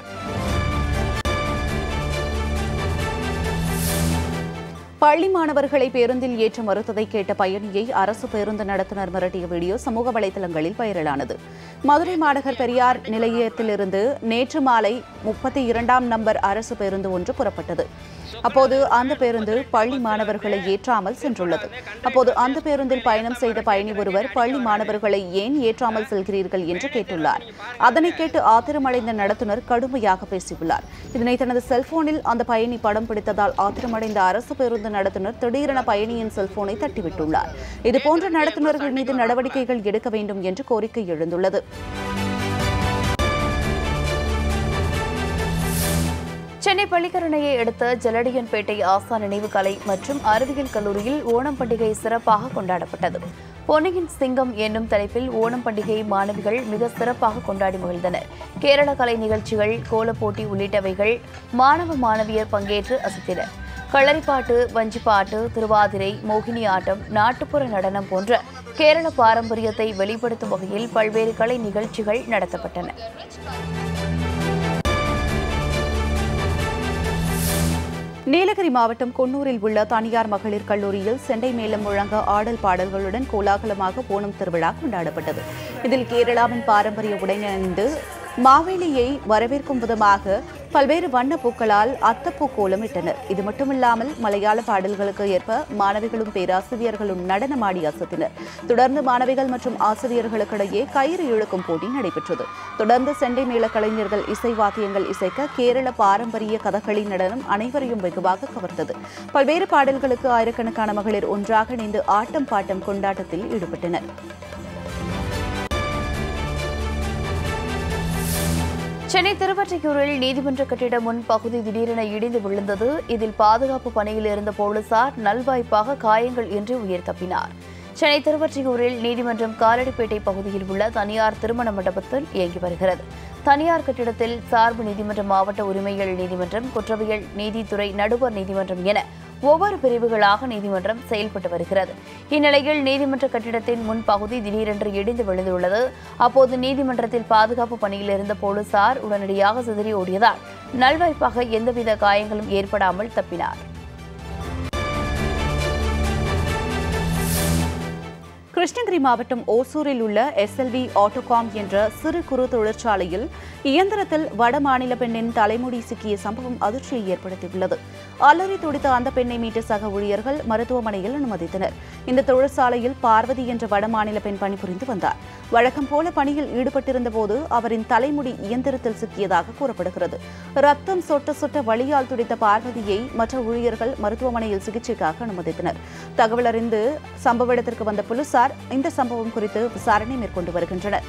பள்ளி மாணவர்களை பேருந்தில் ஏற்ற மறுத்ததை கேட்ட பயணியை அரசு பேருந்து நடத்துனர் மிரட்டிய வீடியோ சமூக வலைதளங்களில் வைரலானது மதுரை மாநகர் பெரியார் நிலையத்திலிருந்து நேற்று மாலை முப்பத்தி இரண்டாம் நம்பர் அரசு பேருந்து ஒன்று புறப்பட்டது அப்போது அந்த பேருந்து பள்ளி மாணவர்களை ஏற்றாமல் சென்றுள்ளது அப்போது அந்த பேருந்தில் பயணம் செய்த பயணி ஒருவர் பள்ளி மாணவர்களை ஏன் ஏற்றாமல் செல்கிறீர்கள் என்று கேட்டுள்ளார் அதனை கேட்டு ஆத்திரமடைந்த நடத்துனர் கடுமையாக பேசியுள்ளார் இதனை தனது செல்போனில் அந்த பயணி படம் பிடித்ததால் ஆத்திரமடைந்த அரசு பேருந்து நடத்துனர் திடீரென பயணியின் செல்போனை தட்டிவிட்டுள்ளார் இதுபோன்ற நடத்துனர்கள் மீது நடவடிக்கைகள் எடுக்க வேண்டும் என்று கோரிக்கை எழுந்துள்ளது சென்னை பள்ளிக்கரணையை அடுத்த ஜலடியன்பேட்டை ஆசா நினைவு கலை மற்றும் அறிவியல் கல்லூரியில் ஓணம் பண்டிகை சிறப்பாக கொண்டாடப்பட்டது பொன்னியின் சிங்கம் என்னும் தலைப்பில் ஓணம் பண்டிகையை மாணவிகள் மிக சிறப்பாக கொண்டாடி மகிழ்ந்தனர் கேரள கலை நிகழ்ச்சிகள் கோலப்போட்டி உள்ளிட்டவைகள் மாணவ மாணவியர் பங்கேற்று அசத்தினர் களரிப்பாட்டு வஞ்சிப்பாட்டு திருவாதிரை மோகினி ஆட்டம் நாட்டுப்புற நடனம் போன்ற கேரள பாரம்பரியத்தை வெளிப்படுத்தும் வகையில் பல்வேறு கலை நிகழ்ச்சிகள் நடத்தப்பட்டன நீலகிரி மாவட்டம் குன்னூரில் உள்ள தனியார் மகளிர் கல்லூரியில் செண்டை மேளம் முழங்க ஆடல் பாடல்களுடன் கோலாகலமாக ஓணம் திருவிழா கொண்டாடப்பட்டது இதில் கேரளாவின் பாரம்பரிய உடை அணிந்து மாவேலியை வரவேற்கும் விதமாக பல்வேறு வண்ண பூக்களால் அத்தப்பூ கோலமிட்டனர் இது மட்டுமில்லாமல் மலையாள பாடல்களுக்கு ஏற்ப மாணவிகளும் பேராசிரியர்களும் நடனமாடி அசத்தினர் தொடர்ந்து மாணவிகள் மற்றும் ஆசிரியர்களுக்கிடையே கயிறு இழுக்கும் போட்டி நடைபெற்றது தொடர்ந்து செண்டை மேள கலைஞர்கள் இசை வாத்தியங்கள் இசைக்க கேரள பாரம்பரிய கதகளி நடனம் அனைவரையும் வெகுவாக கவர்ந்தது பல்வேறு பாடல்களுக்கு ஆயிரக்கணக்கான மகளிர் ஒன்றாக இணைந்து ஆட்டம் பாட்டம் கொண்டாட்டத்தில் ஈடுபட்டனர் சென்னை திருவற்றியூரில் நீதிமன்ற கட்டிட முன் பகுதி திடீரென இடிந்து விழுந்தது இதில் பாதுகாப்பு பணியில் இருந்த போலீசார் நல்வாய்ப்பாக காயங்கள் இன்றி உயிர் தப்பினார் சென்னை திருவற்றியூரில் நீதிமன்றம் காலடிப்பேட்டை பகுதியில் உள்ள தனியார் திருமண மண்டபத்தில் இயங்கி வருகிறது தனியார் கட்டிடத்தில் சார்பு நீதிமன்றம் மாவட்ட உரிமைகள் நீதிமன்றம் குற்றவியல் நீதித்துறை நடுவர் நீதிமன்றம் என ஒவ்வொரு பிரிவுகளாக நீதிமன்றம் செயல்பட்டு வருகிறது இந்நிலையில் நீதிமன்ற கட்டிடத்தின் முன் பகுதி திடீரென்று இடிந்து விழுந்துள்ளது அப்போது நீதிமன்றத்தில் பாதுகாப்பு பணியில் இருந்த போலீசார் உடனடியாக சிதறி ஓடியதால் நல்வாய்ப்பாக எந்தவித காயங்களும் ஏற்படாமல் தப்பினார் கிருஷ்ணகிரி மாவட்டம் ஓசூரில் உள்ள எஸ்எல்வி ஆட்டோகாம் என்ற சிறு குறு தொழிற்சாலையில் இயந்திரத்தில் வட மாநில பெண்ணின் தலைமுடி சிக்கிய சம்பவம் அதிர்ச்சியை ஏற்படுத்தியுள்ளது அலறி துடித்த அந்த பெண்ணை மீட்ட சக ஊழியர்கள் மருத்துவமனையில் அனுமதித்தனர் இந்த தொழிற்சாலையில் பார்வதி என்ற வட மாநில பெண் பணிபுரிந்து வந்தார் வழக்கம் போல பணியில் ஈடுபட்டிருந்த போது அவரின் தலைமுடி இயந்திரத்தில் சிக்கியதாக கூறப்படுகிறது ரத்தம் சொட்ட சொட்ட வழியால் துடித்த பார்வதியை மற்ற ஊழியர்கள் மருத்துவமனையில் சிகிச்சைக்காக அனுமதித்தனர் தகவல் அறிந்து சம்பவ இடத்திற்கு வந்த போலீசார் இந்த சம்பவம் குறித்து விசாரணை மேற்கொண்டு வருகின்றனர்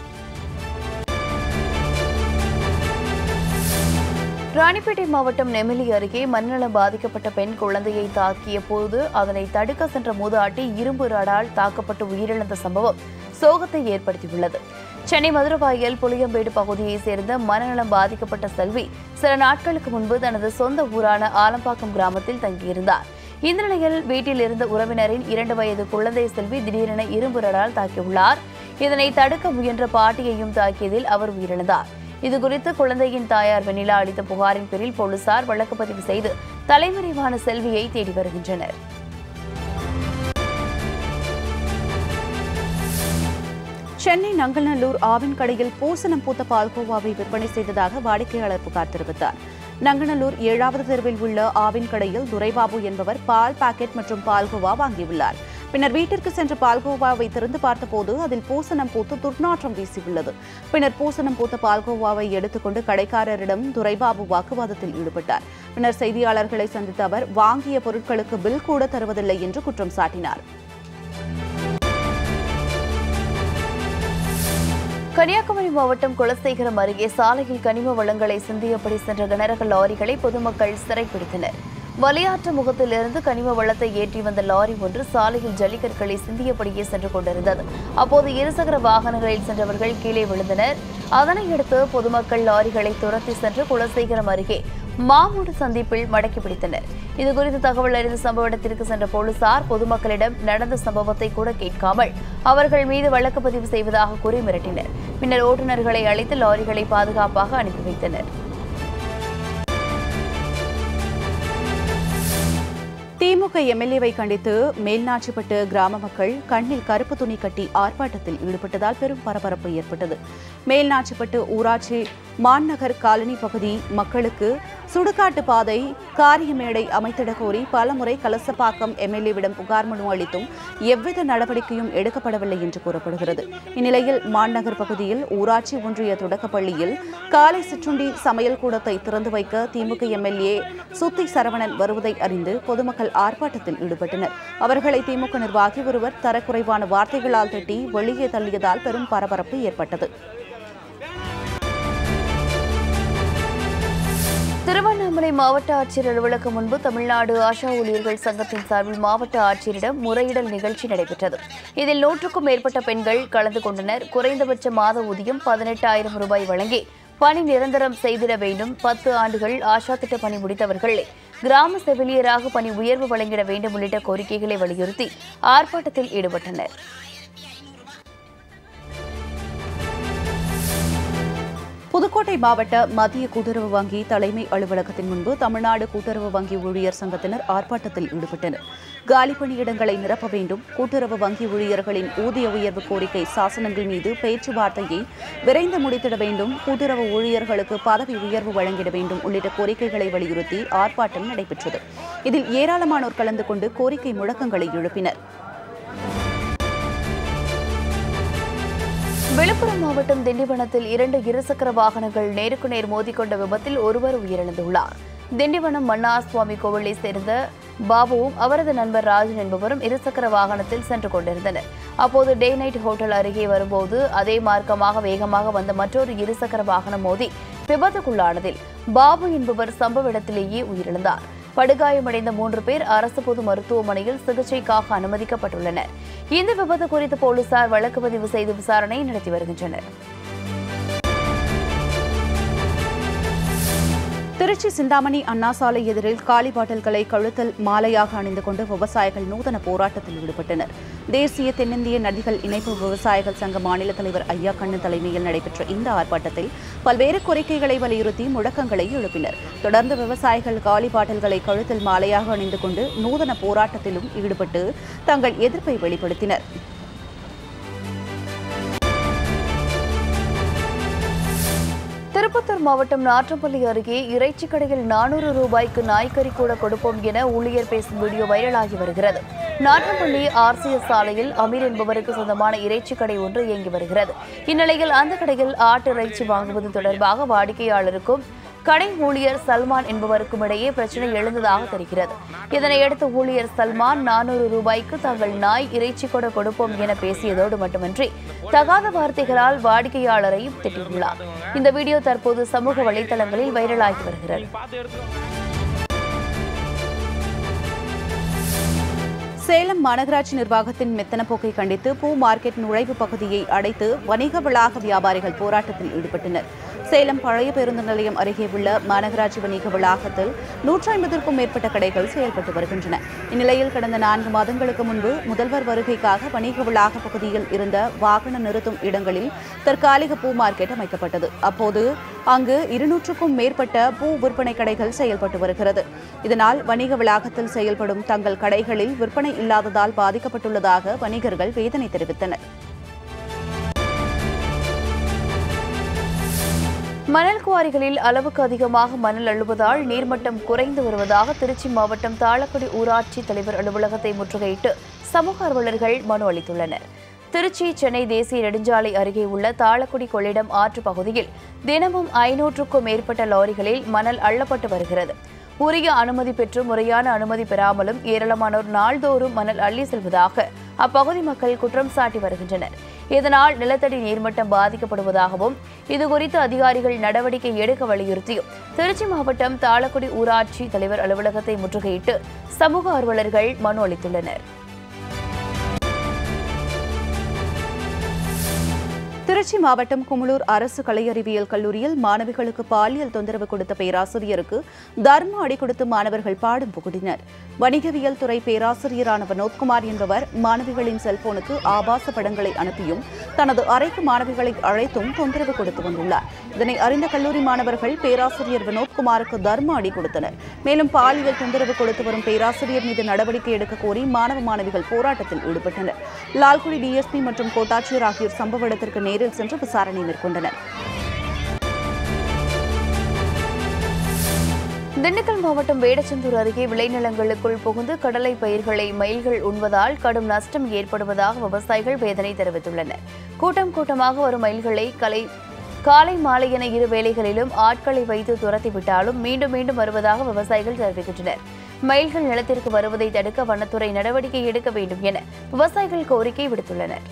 ராணிப்பேட்டை மாவட்டம் நெமிலி அருகே மண்ணளம் பாதிக்கப்பட்ட பெண் குழந்தையை தாக்கிய போது அதனை தடுக்க சென்ற மூதாட்டி இரும்பு ராடால் தாக்கப்பட்டு உயிரிழந்த சம்பவம் சோகத்தை ஏற்படுத்தியுள்ளது சென்னை மதுரவாயல் புளியம்பேடு பகுதியைச் சேர்ந்த மனநலம் பாதிக்கப்பட்ட செல்வி சில நாட்களுக்கு முன்பு தனது சொந்த ஊரான ஆலம்பாக்கம் கிராமத்தில் தங்கியிருந்தார் இந்த நிலையில் வீட்டில் இருந்த உறவினரின் இரண்டு வயது குழந்தை செல்வி திடீரென இரும்பு ராடால் தாக்கியுள்ளார் இதனை தடுக்க முயன்ற பாட்டியையும் தாக்கியதில் அவர் உயிரிழந்தார் இதுகுறித்து குழந்தையின் தாயார் வெண்ணிலா அளித்த புகாரின் பேரில் போலீசார் வழக்கு பதிவு செய்து தலைமறைவான செல்வியை தேடி வருகின்றனர் சென்னை நங்கநல்லூர் ஆவின் கடையில் பூசணம் பூத்த பால்கோவாவை விற்பனை செய்ததாக வாடிக்கையாளர் புகார் தெரிவித்தார் நங்கநல்லூர் ஏழாவது தெருவில் உள்ள ஆவின் கடையில் துரைபாபு என்பவர் பால் பாக்கெட் மற்றும் பால்கோவா வாங்கியுள்ளார் பின்னர் வீட்டிற்கு சென்று பால்கோவாவை திறந்து பார்த்தபோது அதில் பூசணம் பூத்து துர்நாற்றம் வீசியுள்ளது பின்னர் பூசணம் பூத்த பால்கோவாவை எடுத்துக்கொண்டு கடைக்காரரிடம் துரைபாபு வாக்குவாதத்தில் ஈடுபட்டார் பின்னர் செய்தியாளர்களை சந்தித்த அவர் வாங்கிய பொருட்களுக்கு பில் கூட தருவதில்லை என்று குற்றம் சாட்டினார் கன்னியாகுமரி மாவட்டம் குலசேகரம் அருகே சாலையில் கனிம வளங்களை சிந்தியபடி சென்ற கனரக லாரிகளை பொதுமக்கள் சிறைப்பிடித்தனர் வலியாற்று முகத்திலிருந்து கனிம வளத்தை ஏற்றி வந்த லாரி ஒன்று சாலையில் ஜல்லிக்கற்களை சிந்தியபடியே சென்று கொண்டிருந்தது அப்போது இருசக்கர வாகனங்களில் சென்றவர்கள் கீழே விழுந்தனர் அதனையடுத்து பொதுமக்கள் லாரிகளை துரத்தி சென்று குலசேகரம் அருகே மாமூடு சந்திப்பில் மடக்கி பிடித்தனர் இதுகுறித்து தகவல் அறிந்த சம்பவ இடத்திற்கு சென்ற போலீசார் பொதுமக்களிடம் நடந்த சம்பவத்தை கூட கேட்காமல் அவர்கள் மீது வழக்கு பதிவு செய்வதாக கூறி மிரட்டினர் பின்னர் ஓட்டுநர்களை அழைத்து லாரிகளை பாதுகாப்பாக அனுப்பி வைத்தனர் திமுக எம்எல்ஏவை கண்டித்து மேல்நாச்சிப்பட்டு கிராம மக்கள் கண்ணில் கருப்பு துணி கட்டி ஆர்ப்பாட்டத்தில் ஈடுபட்டதால் பெரும் பரபரப்பு ஏற்பட்டது மேல்நாச்சிப்பட்டு ஊராட்சி மாநகர் காலனி பகுதி மக்களுக்கு சுடுகாட்டு பாதை காரியமேடை அமைத்திடக் கோரி பலமுறை கலசப்பாக்கம் எம்எல்ஏவிடம் புகார் மனு அளித்தும் எவ்வித நடவடிக்கையும் எடுக்கப்படவில்லை என்று கூறப்படுகிறது இந்நிலையில் மாநகர் பகுதியில் ஊராட்சி ஒன்றிய தொடக்கப்பள்ளியில் காலை சிற்றுண்டி சமையல் கூடத்தை திறந்து வைக்க திமுக எம்எல்ஏ சுத்தி சரவணன் வருவதை அறிந்து பொதுமக்கள் ஆர்ப்பாட்டத்தில் ஈடுபட்டனர் அவர்களை திமுக நிர்வாகி ஒருவர் தரக்குறைவான வார்த்தைகளால் திட்டி வெளியே தள்ளியதால் பெரும் பரபரப்பு ஏற்பட்டது திருவண்ணாமலை மாவட்ட ஆட்சியர் அலுவலகம் முன்பு தமிழ்நாடு ஆஷா ஊழியர்கள் சங்கத்தின் சார்பில் மாவட்ட ஆட்சியரிடம் முறையிடல் நிகழ்ச்சி நடைபெற்றது இதில் நூற்றுக்கும் மேற்பட்ட பெண்கள் கலந்து கொண்டனர் குறைந்தபட்ச மாத ஊதியம் பதினெட்டாயிரம் ரூபாய் வழங்கி பணி நிரந்தரம் செய்திட வேண்டும் பத்து ஆண்டுகள் ஆஷா திட்ட பணி முடித்தவர்களை கிராம செவிலியராக பணி உயர்வு வழங்கிட வேண்டும் உள்ளிட்ட கோரிக்கைகளை வலியுறுத்தி ஆர்ப்பாட்டத்தில் ஈடுபட்டனர் புதுக்கோட்டை மாவட்ட மத்திய கூட்டுறவு வங்கி தலைமை அலுவலகத்தின் முன்பு தமிழ்நாடு கூட்டுறவு வங்கி ஊழியர் சங்கத்தினர் ஆர்ப்பாட்டத்தில் ஈடுபட்டனர் காலி பணியிடங்களை நிரப்ப வேண்டும் கூட்டுறவு வங்கி ஊழியர்களின் ஊதிய உயர்வு கோரிக்கை சாசனங்கள் மீது பேச்சுவார்த்தையை விரைந்து முடித்திட வேண்டும் கூட்டுறவு ஊழியர்களுக்கு பதவி உயர்வு வழங்கிட வேண்டும் உள்ளிட்ட கோரிக்கைகளை வலியுறுத்தி ஆர்ப்பாட்டம் நடைபெற்றது இதில் ஏராளமானோர் கலந்து கொண்டு கோரிக்கை முழக்கங்களை எழுப்பினர் விழுப்புரம் மாவட்டம் திண்டிவனத்தில் இரண்டு இருசக்கர வாகனங்கள் நேருக்கு நேர் மோதிக்கொண்ட விபத்தில் ஒருவர் உயிரிழந்துள்ளார் திண்டிவனம் மன்னார் சுவாமி கோவிலை சேர்ந்த பாபுவும் அவரது நண்பர் ராஜன் என்பவரும் இருசக்கர வாகனத்தில் சென்று கொண்டிருந்தனர் அப்போது டே நைட் ஹோட்டல் அருகே வரும்போது அதே மார்க்கமாக வேகமாக வந்த மற்றொரு இருசக்கர வாகனம் மோதி விபத்துக்குள்ளானதில் பாபு என்பவர் சம்பவ இடத்திலேயே உயிரிழந்தார் படுகாயமடைந்த மூன்று பேர் அரசு பொது மருத்துவமனையில் சிகிச்சைக்காக அனுமதிக்கப்பட்டுள்ளனர் இந்த விபத்து குறித்து போலீசார் வழக்கு பதிவு செய்து விசாரணை நடத்தி வருகின்றனர் திருச்சி சிந்தாமணி அண்ணா சாலை எதிரில் காலி பாட்டில்களை கழுத்தல் மாலையாக அணிந்து கொண்டு விவசாயிகள் நூதன போராட்டத்தில் ஈடுபட்டனர் தேசிய தென்னிந்திய நதிகள் இணைப்பு விவசாயிகள் சங்க மாநில தலைவர் ஐயா கண்ணு தலைமையில் நடைபெற்ற இந்த ஆர்ப்பாட்டத்தில் பல்வேறு கோரிக்கைகளை வலியுறுத்தி முழக்கங்களை எழுப்பினர் தொடர்ந்து விவசாயிகள் காலி பாட்டில்களை கழுத்தில் மாலையாக அணிந்து கொண்டு நூதன போராட்டத்திலும் ஈடுபட்டு தங்கள் எதிர்ப்பை வெளிப்படுத்தினர் திருப்பத்தூர் மாவட்டம் நாற்றம்பள்ளி அருகே இறைச்சி கடையில் நானூறு ரூபாய்க்கு நாய்க்கறி கூட கொடுப்போம் என ஊழியர் பேசும் வீடியோ வைரலாகி வருகிறது நாற்றம்பள்ளி ஆர்சிஎஸ் சாலையில் அமீர் என்பவருக்கு சொந்தமான இறைச்சி கடை ஒன்று இயங்கி வருகிறது இந்நிலையில் அந்த கடையில் ஆட்டு இறைச்சி வாங்குவது தொடர்பாக வாடிக்கையாளருக்கும் கடை ஊழியர் சல்மான் என்பவருக்கும் இடையே பிரச்சனை எழுந்ததாக தெரிகிறது இதனையடுத்து ஊழியர் சல்மான் நானூறு ரூபாய்க்கு தங்கள் நாய் இறைச்சி கூட கொடுப்போம் என பேசியதோடு மட்டுமின்றி தகாத வார்த்தைகளால் வாடிக்கையாளரையும் திட்டியுள்ளார் இந்த வீடியோ தற்போது சமூக வலைதளங்களில் வைரலாகி வருகிறது சேலம் மாநகராட்சி நிர்வாகத்தின் மெத்தன போக்கை கண்டித்து பூ மார்க்கெட் நுழைவு பகுதியை அடைத்து வணிக வளாக வியாபாரிகள் போராட்டத்தில் ஈடுபட்டனர் சேலம் பழைய பேருந்து நிலையம் அருகே உள்ள மாநகராட்சி வணிக வளாகத்தில் நூற்றி ஐம்பதற்கும் மேற்பட்ட கடைகள் செயல்பட்டு வருகின்றன இந்நிலையில் கடந்த நான்கு மாதங்களுக்கு முன்பு முதல்வர் வருகைக்காக வணிக வளாக பகுதியில் இருந்த வாகன நிறுத்தும் இடங்களில் தற்காலிக பூ மார்க்கெட் அமைக்கப்பட்டது அப்போது அங்கு இருநூற்றுக்கும் மேற்பட்ட பூ விற்பனை கடைகள் செயல்பட்டு வருகிறது இதனால் வணிக வளாகத்தில் செயல்படும் தங்கள் கடைகளில் விற்பனை இல்லாததால் பாதிக்கப்பட்டுள்ளதாக வணிகர்கள் வேதனை தெரிவித்தனர் மணல் குவாரிகளில் அளவுக்கு அதிகமாக மணல் அள்ளுவதால் நீர்மட்டம் குறைந்து வருவதாக திருச்சி மாவட்டம் தாளக்குடி ஊராட்சி தலைவர் அலுவலகத்தை முற்றுகையிட்டு சமூக ஆர்வலர்கள் மனு அளித்துள்ளனர் திருச்சி சென்னை தேசிய நெடுஞ்சாலை அருகே உள்ள தாளக்குடி கொள்ளிடம் ஆற்று பகுதியில் தினமும் ஐநூற்றுக்கும் மேற்பட்ட லாரிகளில் மணல் அள்ளப்பட்டு வருகிறது உரிய அனுமதி பெற்று முறையான அனுமதி பெறாமலும் ஏராளமானோர் நாள்தோறும் மணல் அள்ளி செல்வதாக அப்பகுதி மக்கள் குற்றம் சாட்டி வருகின்றனர் இதனால் நிலத்தடி நீர்மட்டம் பாதிக்கப்படுவதாகவும் இதுகுறித்து அதிகாரிகள் நடவடிக்கை எடுக்க வலியுறுத்தியும் திருச்சி மாவட்டம் தாளக்குடி ஊராட்சி தலைவர் அலுவலகத்தை முற்றுகையிட்டு சமூக ஆர்வலர்கள் மனு அளித்துள்ளனர் திருச்சி மாவட்டம் குமுளூர் அரசு கலை அறிவியல் கல்லூரியில் மாணவிகளுக்கு பாலியல் தொந்தரவு கொடுத்த பேராசிரியருக்கு தர்ம அடி கொடுத்து மாணவர்கள் பாடம் புகுடினர் வணிகவியல் துறை பேராசிரியரான வினோத்குமார் என்பவர் மாணவிகளின் செல்போனுக்கு ஆபாச படங்களை அனுப்பியும் தனது அறைக்கு மாணவிகளை அழைத்தும் தொந்தரவு கொடுத்து வந்துள்ளார் இதனை அறிந்த கல்லூரி மாணவர்கள் பேராசிரியர் வினோத்குமாருக்கு தர்ம அடி கொடுத்தனர் மேலும் பாலியல் தொந்தரவு கொடுத்து வரும் பேராசிரியர் மீது நடவடிக்கை எடுக்க கோரி மாணவ மாணவிகள் போராட்டத்தில் ஈடுபட்டனர் லால்குடி டிஎஸ்பி மற்றும் கோட்டாட்சியர் ஆகியோர் சம்பவ இடத்திற்கு நேரில் சென்று விசாரணை மேற்கொண்டனர் திண்டுக்கல் மாவட்டம் வேடச்சந்தூர் அருகே விளைநிலங்களுக்குள் புகுந்து கடலை பயிர்களை மயில்கள் உண்பதால் கடும் நஷ்டம் ஏற்படுவதாக விவசாயிகள் வேதனை தெரிவித்துள்ளனர் கூட்டம் கூட்டமாக வரும் மயில்களை கலை காலை மாலை என இரு வேளைகளிலும் ஆட்களை வைத்து துரத்திவிட்டாலும் மீண்டும் மீண்டும் வருவதாக விவசாயிகள் தெரிவிக்கின்றனர் மயில்கள் நிலத்திற்கு வருவதை தடுக்க வனத்துறை நடவடிக்கை எடுக்க வேண்டும் என விவசாயிகள் கோரிக்கை விடுத்துள்ளனர்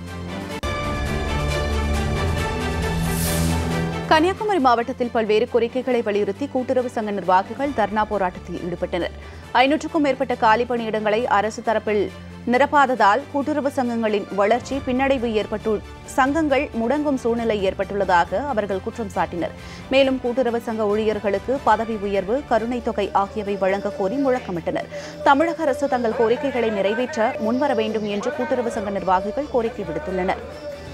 கன்னியாகுமரி மாவட்டத்தில் பல்வேறு கோரிக்கைகளை வலியுறுத்தி கூட்டுறவு சங்க நிர்வாகிகள் தர்ணா போராட்டத்தில் ஈடுபட்டனர் ஐநூற்றுக்கும் மேற்பட்ட காலி பணியிடங்களை அரசு தரப்பில் நிரப்பாததால் கூட்டுறவு சங்கங்களின் வளர்ச்சி பின்னடைவு ஏற்பட்டு சங்கங்கள் முடங்கும் சூழ்நிலை ஏற்பட்டுள்ளதாக அவர்கள் குற்றம் சாட்டினர் மேலும் கூட்டுறவு சங்க ஊழியர்களுக்கு பதவி உயர்வு கருணைத் தொகை ஆகியவை வழங்க கோரி முழக்கமிட்டனர் தமிழக அரசு தங்கள் கோரிக்கைகளை நிறைவேற்ற முன்வர வேண்டும் என்று கூட்டுறவு சங்க நிர்வாகிகள் கோரிக்கை விடுத்துள்ளனர்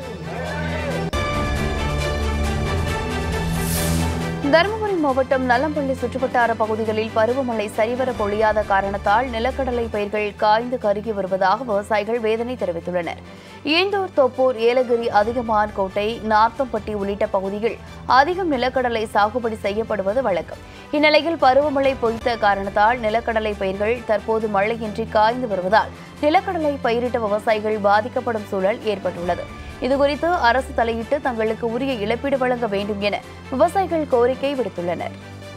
தருமபுரி மாவட்டம் நல்லம்பள்ளி சுற்றுவட்டார பகுதிகளில் பருவமழை சரிவர பொழியாத காரணத்தால் நிலக்கடலை பயிர்கள் காய்ந்து கருகி வருவதாக விவசாயிகள் வேதனை தெரிவித்துள்ளனர் ஈந்தூர் தோப்பூர் ஏலகிரி அதிகமான் கோட்டை நார்த்தம்பட்டி உள்ளிட்ட பகுதியில் அதிகம் நிலக்கடலை சாகுபடி செய்யப்படுவது வழக்கம் இந்நிலையில் பருவமழை பொய்த்த காரணத்தால் நிலக்கடலை பயிர்கள் தற்போது மழையின்றி காய்ந்து வருவதால் நிலக்கடலை பயிரிட்ட விவசாயிகள் பாதிக்கப்படும் சூழல் ஏற்பட்டுள்ளது இதுகுறித்து அரசு தலையிட்டு தங்களுக்கு உரிய இழப்பீடு வழங்க வேண்டும் என விவசாயிகள் கோரிக்கை விடுத்துள்ளனர்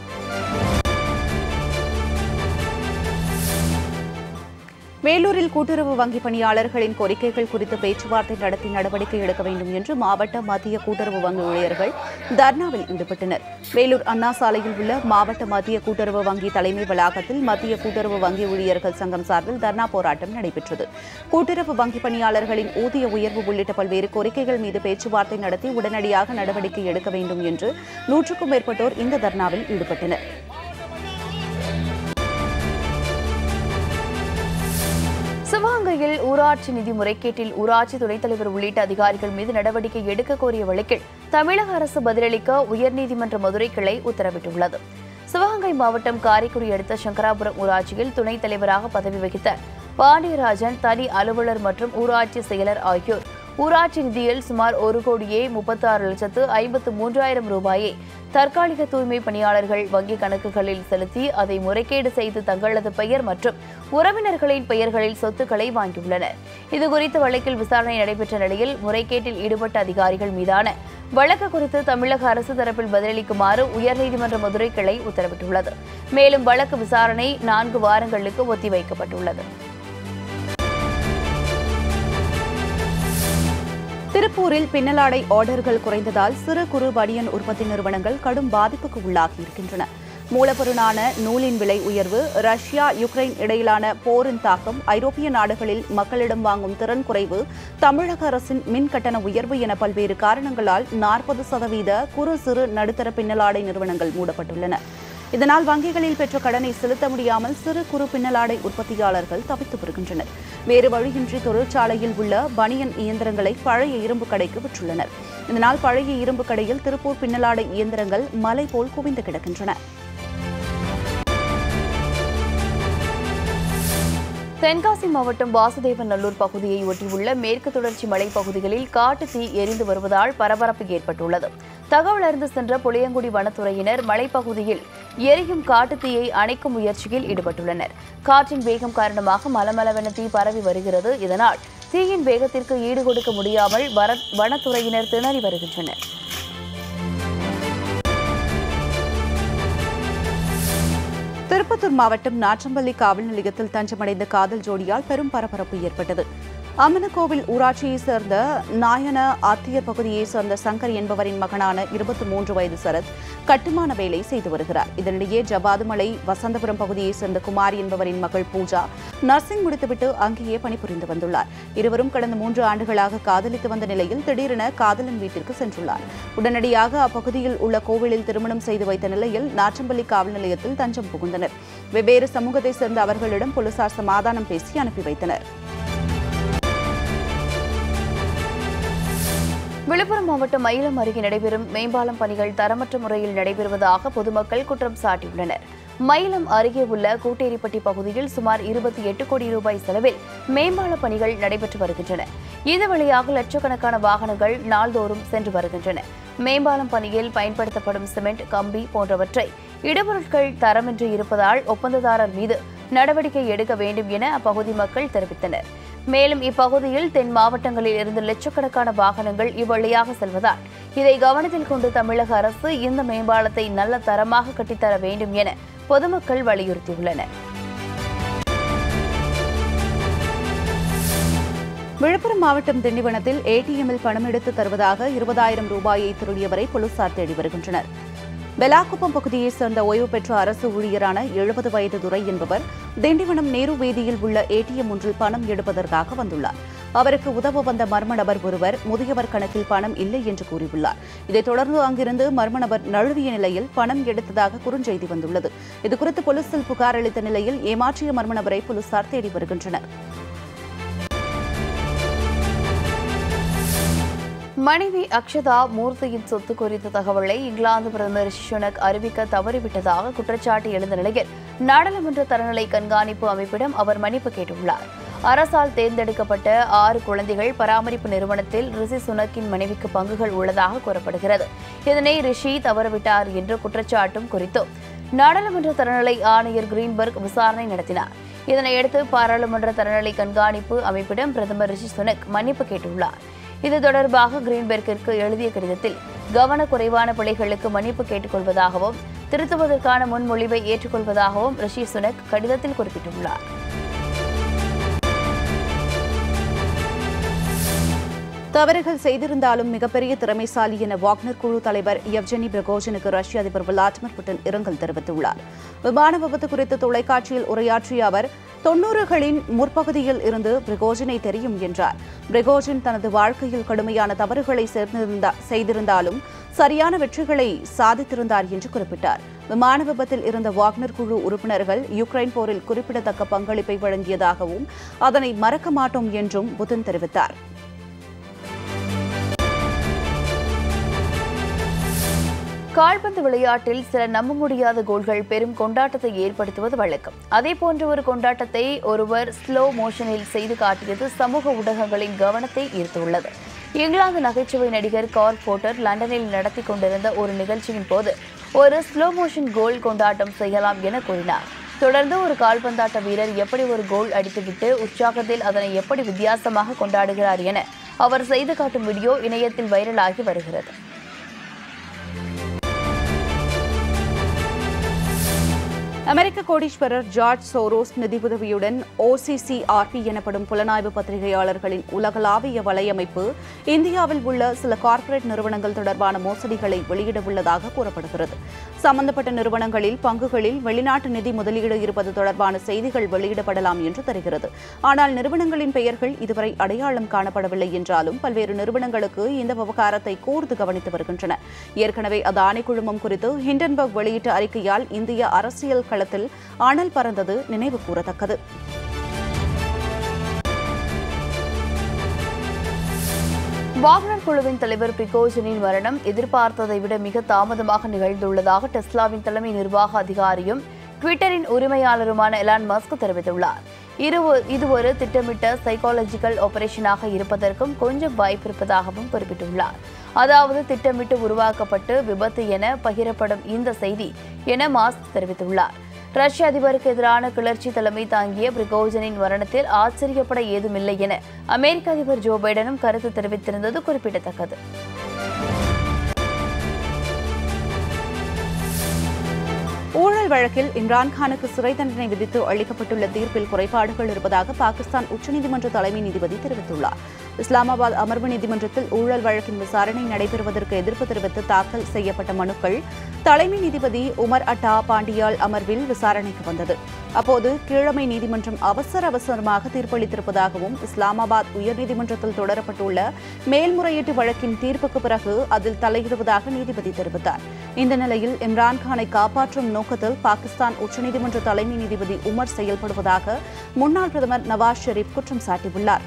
வேலூரில் கூட்டுறவு வங்கி பணியாளர்களின் கோரிக்கைகள் குறித்து பேச்சுவார்த்தை நடத்தி நடவடிக்கை எடுக்க வேண்டும் என்று மாவட்ட மத்திய கூட்டுறவு வங்கி ஊழியர்கள் தர்ணாவில் ஈடுபட்டனர் வேலூர் அண்ணா சாலையில் உள்ள மாவட்ட மத்திய கூட்டுறவு வங்கி தலைமை வளாகத்தில் மத்திய கூட்டுறவு வங்கி ஊழியர்கள் சங்கம் சார்பில் தர்ணா போராட்டம் நடைபெற்றது கூட்டுறவு வங்கி பணியாளர்களின் ஊதிய உயர்வு உள்ளிட்ட பல்வேறு கோரிக்கைகள் மீது பேச்சுவார்த்தை நடத்தி உடனடியாக நடவடிக்கை எடுக்க வேண்டும் என்று நூற்றுக்கும் மேற்பட்டோர் இந்த தர்ணாவில் ஈடுபட்டனர் சிவகங்கையில் ஊராட்சி நிதி முறைகேட்டில் ஊராட்சி துணைத் தலைவர் உள்ளிட்ட அதிகாரிகள் மீது நடவடிக்கை எடுக்க கோரிய வழக்கில் தமிழக அரசு பதிலளிக்க உயர்நீதிமன்ற மதுரை கிளை உத்தரவிட்டுள்ளது சிவகங்கை மாவட்டம் காரைக்குடி அடுத்த சங்கராபுரம் ஊராட்சியில் துணைத் தலைவராக பதவி வகித்த பாண்டியராஜன் தனி அலுவலர் மற்றும் ஊராட்சி செயலர் ஆகியோர் ஊராட்சி நிதியில் சுமார் ஒரு கோடியே முப்பத்தாறு லட்சத்து ஐம்பத்து மூன்றாயிரம் ரூபாயை தற்காலிக தூய்மை பணியாளர்கள் வங்கி கணக்குகளில் செலுத்தி அதை முறைகேடு செய்து தங்களது பெயர் மற்றும் உறவினர்களின் பெயர்களில் சொத்துக்களை வாங்கியுள்ளனர் இதுகுறித்து வழக்கில் விசாரணை நடைபெற்ற நிலையில் முறைகேட்டில் ஈடுபட்ட அதிகாரிகள் மீதான வழக்கு குறித்து தமிழக அரசு தரப்பில் பதிலளிக்குமாறு உயர்நீதிமன்ற மதுரை கிளை உத்தரவிட்டுள்ளது மேலும் வழக்கு விசாரணை நான்கு வாரங்களுக்கு ஒத்திவைக்கப்பட்டுள்ளது திருப்பூரில் பின்னலாடை ஆர்டர்கள் குறைந்ததால் சிறு குறு பனியன் உற்பத்தி நிறுவனங்கள் கடும் பாதிப்புக்கு உள்ளாகியிருக்கின்றன மூலப்பொருளான நூலின் விலை உயர்வு ரஷ்யா யுக்ரைன் இடையிலான போரின் தாக்கம் ஐரோப்பிய நாடுகளில் மக்களிடம் வாங்கும் திறன் குறைவு தமிழக அரசின் மின் கட்டண உயர்வு என பல்வேறு காரணங்களால் நாற்பது சதவீத குறு சிறு நடுத்தர பின்னலாடை நிறுவனங்கள் மூடப்பட்டுள்ளன இதனால் வங்கிகளில் பெற்ற கடனை செலுத்த முடியாமல் சிறு குறு பின்னலாடை உற்பத்தியாளர்கள் தவித்து வருகின்றனர் வேறு வழியின்றி தொழிற்சாலையில் உள்ள பனியன் இயந்திரங்களை பழைய இரும்பு கடைக்கு விற்றுள்ளனர் இதனால் பழைய இரும்பு கடையில் திருப்பூர் பின்னலாடை இயந்திரங்கள் மலை போல் குவிந்து கிடக்கின்றன தென்காசி மாவட்டம் வாசுதேவன் நல்லூர் பகுதியை ஒட்டியுள்ள மேற்கு தொடர்ச்சி மலைப்பகுதிகளில் காட்டு தீ எரிந்து வருவதால் பரபரப்பு ஏற்பட்டுள்ளது தகவல் அறிந்து சென்ற புளியங்குடி வனத்துறையினர் மலைப்பகுதியில் எரியும் காட்டு தீயை அணைக்கும் முயற்சியில் ஈடுபட்டுள்ளனர் காற்றின் வேகம் காரணமாக மலமளவென தீ பரவி வருகிறது இதனால் தீயின் வேகத்திற்கு ஈடுகொடுக்க முடியாமல் வர- வனத்துறையினர் திணறி வருகின்றனர் திருப்பத்தூர் மாவட்டம் நாற்றம்பள்ளி காவல் நிலையத்தில் தஞ்சமடைந்த காதல் ஜோடியால் பெரும் பரபரப்பு ஏற்பட்டது அம்மனகோவில் ஊராட்சியைச் சேர்ந்த நாயன ஆத்தியர் பகுதியைச் சேர்ந்த சங்கர் என்பவரின் மகனான இருபத்தி மூன்று வயது சரத் கட்டுமான வேலை செய்து வருகிறார் இதனிடையே ஜபாதுமலை வசந்தபுரம் பகுதியைச் சேர்ந்த குமார் என்பவரின் மகள் பூஜா நர்சிங் முடித்துவிட்டு அங்கேயே பணிபுரிந்து வந்துள்ளார் இருவரும் கடந்த மூன்று ஆண்டுகளாக காதலித்து வந்த நிலையில் திடீரென காதலன் வீட்டிற்கு சென்றுள்ளார் உடனடியாக அப்பகுதியில் உள்ள கோவிலில் திருமணம் செய்து வைத்த நிலையில் நாற்றம்பள்ளி காவல் நிலையத்தில் தஞ்சம் புகுந்தனர் வெவ்வேறு சமூகத்தைச் சேர்ந்த அவர்களிடம் போலீசார் சமாதானம் பேசி அனுப்பி வைத்தனர் விழுப்புரம் மாவட்டம் மயிலம் அருகே நடைபெறும் மேம்பாலம் பணிகள் தரமற்ற முறையில் நடைபெறுவதாக பொதுமக்கள் குற்றம் சாட்டியுள்ளனர் மயிலம் அருகே உள்ள கூட்டேரிப்பட்டி பகுதியில் சுமார் இருபத்தி எட்டு கோடி ரூபாய் செலவில் மேம்பால பணிகள் நடைபெற்று வருகின்றன இது வழியாக லட்சக்கணக்கான வாகனங்கள் நாள்தோறும் சென்று வருகின்றன மேம்பாலம் பணியில் பயன்படுத்தப்படும் சிமெண்ட் கம்பி போன்றவற்றை இடுபொருட்கள் தரமின்றி இருப்பதால் ஒப்பந்ததாரர் மீது நடவடிக்கை எடுக்க வேண்டும் என அப்பகுதி மக்கள் தெரிவித்தனர் மேலும் இப்பகுதியில் தென் மாவட்டங்களில் இருந்து லட்சக்கணக்கான வாகனங்கள் இவ்வழியாக செல்வதால் இதை கவனத்தில் கொண்டு தமிழக அரசு இந்த மேம்பாலத்தை நல்ல தரமாக கட்டித்தர வேண்டும் என பொதுமக்கள் வலியுறுத்தியுள்ளனர் விழுப்புரம் மாவட்டம் திண்டிவனத்தில் ஏடிஎம்மில் பணம் எடுத்து தருவதாக இருபதாயிரம் ரூபாயை திருடியவரை போலீசார் தேடி வருகின்றனர் பெலாக்குப்பம் பகுதியைச் சேர்ந்த ஓய்வு பெற்ற அரசு ஊழியரான எழுபது வயது துரை என்பவர் திண்டிவனம் நேரு வீதியில் உள்ள ஏடிஎம் ஒன்றில் பணம் எடுப்பதற்காக வந்துள்ளார் அவருக்கு உதவ வந்த மர்ம நபர் ஒருவர் முதியவர் கணக்கில் பணம் இல்லை என்று கூறியுள்ளார் இதைத் தொடர்ந்து அங்கிருந்து மர்ம நபர் நழுவிய நிலையில் பணம் எடுத்ததாக குறுஞ்செய்தி வந்துள்ளது இதுகுறித்து போலீசில் புகார் அளித்த நிலையில் ஏமாற்றிய மர்ம நபரை போலீசார் தேடி வருகின்றனர் மனைவி அக்ஷதா மூர்த்தியின் சொத்து குறித்த தகவலை இங்கிலாந்து பிரதமர் ரிஷி சுனக் அறிவிக்க தவறிவிட்டதாக குற்றச்சாட்டு எழுந்த நிலையில் நாடாளுமன்ற தரநிலை கண்காணிப்பு அமைப்பிடம் அவர் மன்னிப்பு கேட்டுள்ளார் அரசால் தேர்ந்தெடுக்கப்பட்ட ஆறு குழந்தைகள் பராமரிப்பு நிறுவனத்தில் ரிஷி சுனக்கின் மனைவிக்கு பங்குகள் உள்ளதாக கூறப்படுகிறது இதனை ரிஷி தவறவிட்டார் என்ற குற்றச்சாட்டும் குறித்தும் நாடாளுமன்ற தரநிலை ஆணையர் கிரீன்பர்க் விசாரணை நடத்தினார் இதனையடுத்து பாராளுமன்ற தரநிலை கண்காணிப்பு அமைப்பிடம் பிரதமர் ரிஷி சுனக் மன்னிப்பு கேட்டுள்ளார் இது தொடர்பாக கிரீன்பெர்க்கிற்கு எழுதிய கடிதத்தில் கவனக்குறைவான பிழைகளுக்கு மன்னிப்பு கேட்டுக்கொள்வதாகவும் திருத்துவதற்கான முன்மொழிவை ஏற்றுக்கொள்வதாகவும் ரிஷி சுனக் கடிதத்தில் குறிப்பிட்டுள்ளார் தவறுகள் செய்திருந்தாலும் மிகப்பெரிய திறமைசாலி என வாக்னர் குழு தலைவர் எவ்ஜெனி பிரகோஜனுக்கு ரஷ்ய அதிபர் விளாடிமிர் புட்டின் இரங்கல் தெரிவித்துள்ளார் விமான விபத்து குறித்து தொலைக்காட்சியில் உரையாற்றிய அவர் தொன்னூறுகளின் முற்பகுதியில் இருந்து பிரிகோஜினை தெரியும் என்றார் பிரிகோஜின் தனது வாழ்க்கையில் கடுமையான தவறுகளை சேர்ந்திருந்தா- செய்திருந்தாலும் சரியான வெற்றிகளை சாதித்திருந்தார் என்று குறிப்பிட்டார் விமான விபத்தில் இருந்த வாக்னர் குழு உறுப்பினர்கள் யுக்ரைன் போரில் குறிப்பிடத்தக்க பங்களிப்பை வழங்கியதாகவும் அதனை மறக்க மாட்டோம் என்றும் புதின் தெரிவித்தார் கால்பந்து விளையாட்டில் சில நம்ப முடியாத கோல்கள் பெரும் கொண்டாட்டத்தை ஏற்படுத்துவது வழக்கம் அதே போன்ற ஒரு கொண்டாட்டத்தை ஒருவர் ஸ்லோ மோஷனில் செய்து காட்டியது சமூக ஊடகங்களின் கவனத்தை ஈர்த்துள்ளது இங்கிலாந்து நகைச்சுவை நடிகர் கார் போட்டர் லண்டனில் நடத்தி கொண்டிருந்த ஒரு நிகழ்ச்சியின் போது ஒரு ஸ்லோ மோஷன் கோல் கொண்டாட்டம் செய்யலாம் என கூறினார் தொடர்ந்து ஒரு கால்பந்தாட்ட வீரர் எப்படி ஒரு கோல் அடித்துவிட்டு உற்சாகத்தில் அதனை எப்படி வித்தியாசமாக கொண்டாடுகிறார் என அவர் செய்து காட்டும் வீடியோ இணையத்தில் வைரலாகி வருகிறது அமெரிக்க கோடீஸ்வரர் ஜார்ஜ் சோரோஸ் நிதியுதவியுடன் ஓசிசிஆர்பி எனப்படும் புலனாய்வு பத்திரிகையாளர்களின் உலகளாவிய வலையமைப்பு இந்தியாவில் உள்ள சில கார்ப்பரேட் நிறுவனங்கள் தொடர்பான மோசடிகளை வெளியிடவுள்ளதாக கூறப்படுகிறது சம்பந்தப்பட்ட நிறுவனங்களில் பங்குகளில் வெளிநாட்டு நிதி முதலீடு இருப்பது தொடர்பான செய்திகள் வெளியிடப்படலாம் என்று தெரிகிறது ஆனால் நிறுவனங்களின் பெயர்கள் இதுவரை அடையாளம் காணப்படவில்லை என்றாலும் பல்வேறு நிறுவனங்களுக்கு இந்த விவகாரத்தை கூர்ந்து கவனித்து வருகின்றன ஏற்கனவே அதானி குழுமம் குறித்து ஹிண்டன்பர்க் வெளியிட்ட அறிக்கையால் இந்திய அரசியல் களத்தில் அனல் பறந்தது நினைவு கூறத்தக்கது வாகனர் குழுவின் தலைவர் பிரிகோஜனின் மரணம் எதிர்பார்த்ததை விட மிக தாமதமாக நிகழ்ந்துள்ளதாக டெஸ்லாவின் தலைமை நிர்வாக அதிகாரியும் ட்விட்டரின் உரிமையாளருமான எலான் மஸ்க் தெரிவித்துள்ளார் இரு இது ஒரு திட்டமிட்ட சைக்காலஜிக்கல் ஆபரேஷனாக இருப்பதற்கும் கொஞ்சம் வாய்ப்பிருப்பதாகவும் குறிப்பிட்டுள்ளார் அதாவது திட்டமிட்டு உருவாக்கப்பட்டு விபத்து என பகிரப்படும் இந்த செய்தி என மாஸ்க் தெரிவித்துள்ளார் ரஷ்ய அதிபருக்கு எதிரான கிளர்ச்சி தலைமை தாங்கிய பிரிகோஜனின் மரணத்தில் ஆச்சரியப்பட ஏதுமில்லை என அமெரிக்க அதிபர் ஜோ பைடனும் கருத்து தெரிவித்திருந்தது குறிப்பிடத்தக்கது ஊழல் வழக்கில் இம்ரான்கானுக்கு சிறை தண்டனை விதித்து அளிக்கப்பட்டுள்ள தீர்ப்பில் குறைபாடுகள் இருப்பதாக பாகிஸ்தான் உச்சநீதிமன்ற தலைமை நீதிபதி தெரிவித்துள்ளார் இஸ்லாமாபாத் அமர்வு நீதிமன்றத்தில் ஊழல் வழக்கின் விசாரணை நடைபெறுவதற்கு எதிர்ப்பு தெரிவித்து தாக்கல் செய்யப்பட்ட மனுக்கள் தலைமை நீதிபதி உமர் அட்டா பாண்டியால் அமர்வில் விசாரணைக்கு வந்தது அப்போது கீழமை நீதிமன்றம் அவசர அவசரமாக தீர்ப்பளித்திருப்பதாகவும் இஸ்லாமாபாத் உயர்நீதிமன்றத்தில் தொடரப்பட்டுள்ள மேல்முறையீட்டு வழக்கின் தீர்ப்புக்கு பிறகு அதில் தலையிடுவதாக நீதிபதி தெரிவித்தார் இந்த நிலையில் இம்ரான்கானை காப்பாற்றும் நோக்கத்தில் பாகிஸ்தான் உச்சநீதிமன்ற தலைமை நீதிபதி உமர் செயல்படுவதாக முன்னாள் பிரதமர் நவாஸ் ஷெரீப் குற்றம் சாட்டியுள்ளார்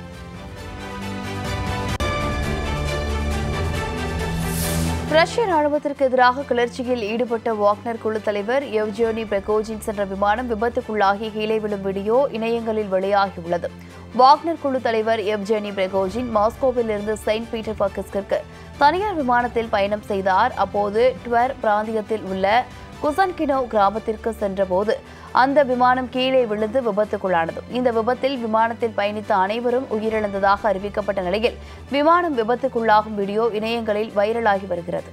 ரஷ்ய ராணுவத்திற்கு எதிராக கிளர்ச்சியில் ஈடுபட்ட வாக்னர் குழு தலைவர் எவ்ஜியோனி பிரகோஜின் சென்ற விமானம் விபத்துக்குள்ளாகி கீழே விழும் வீடியோ இணையங்களில் வெளியாகியுள்ளது வாக்னர் குழு தலைவர் எவ்ஜெனி பிரகோஜின் மாஸ்கோவில் இருந்து செயின்ட் பீட்டர்பர்க்கிற்கு தனியார் விமானத்தில் பயணம் செய்தார் அப்போது ட்வர் பிராந்தியத்தில் உள்ள குசன்கினோ கிராமத்திற்கு சென்றபோது அந்த விமானம் கீழே விழுந்து விபத்துக்குள்ளானது இந்த விபத்தில் விமானத்தில் பயணித்த அனைவரும் உயிரிழந்ததாக அறிவிக்கப்பட்ட நிலையில் விமானம் விபத்துக்குள்ளாகும் வீடியோ இணையங்களில் வைரலாகி வருகிறது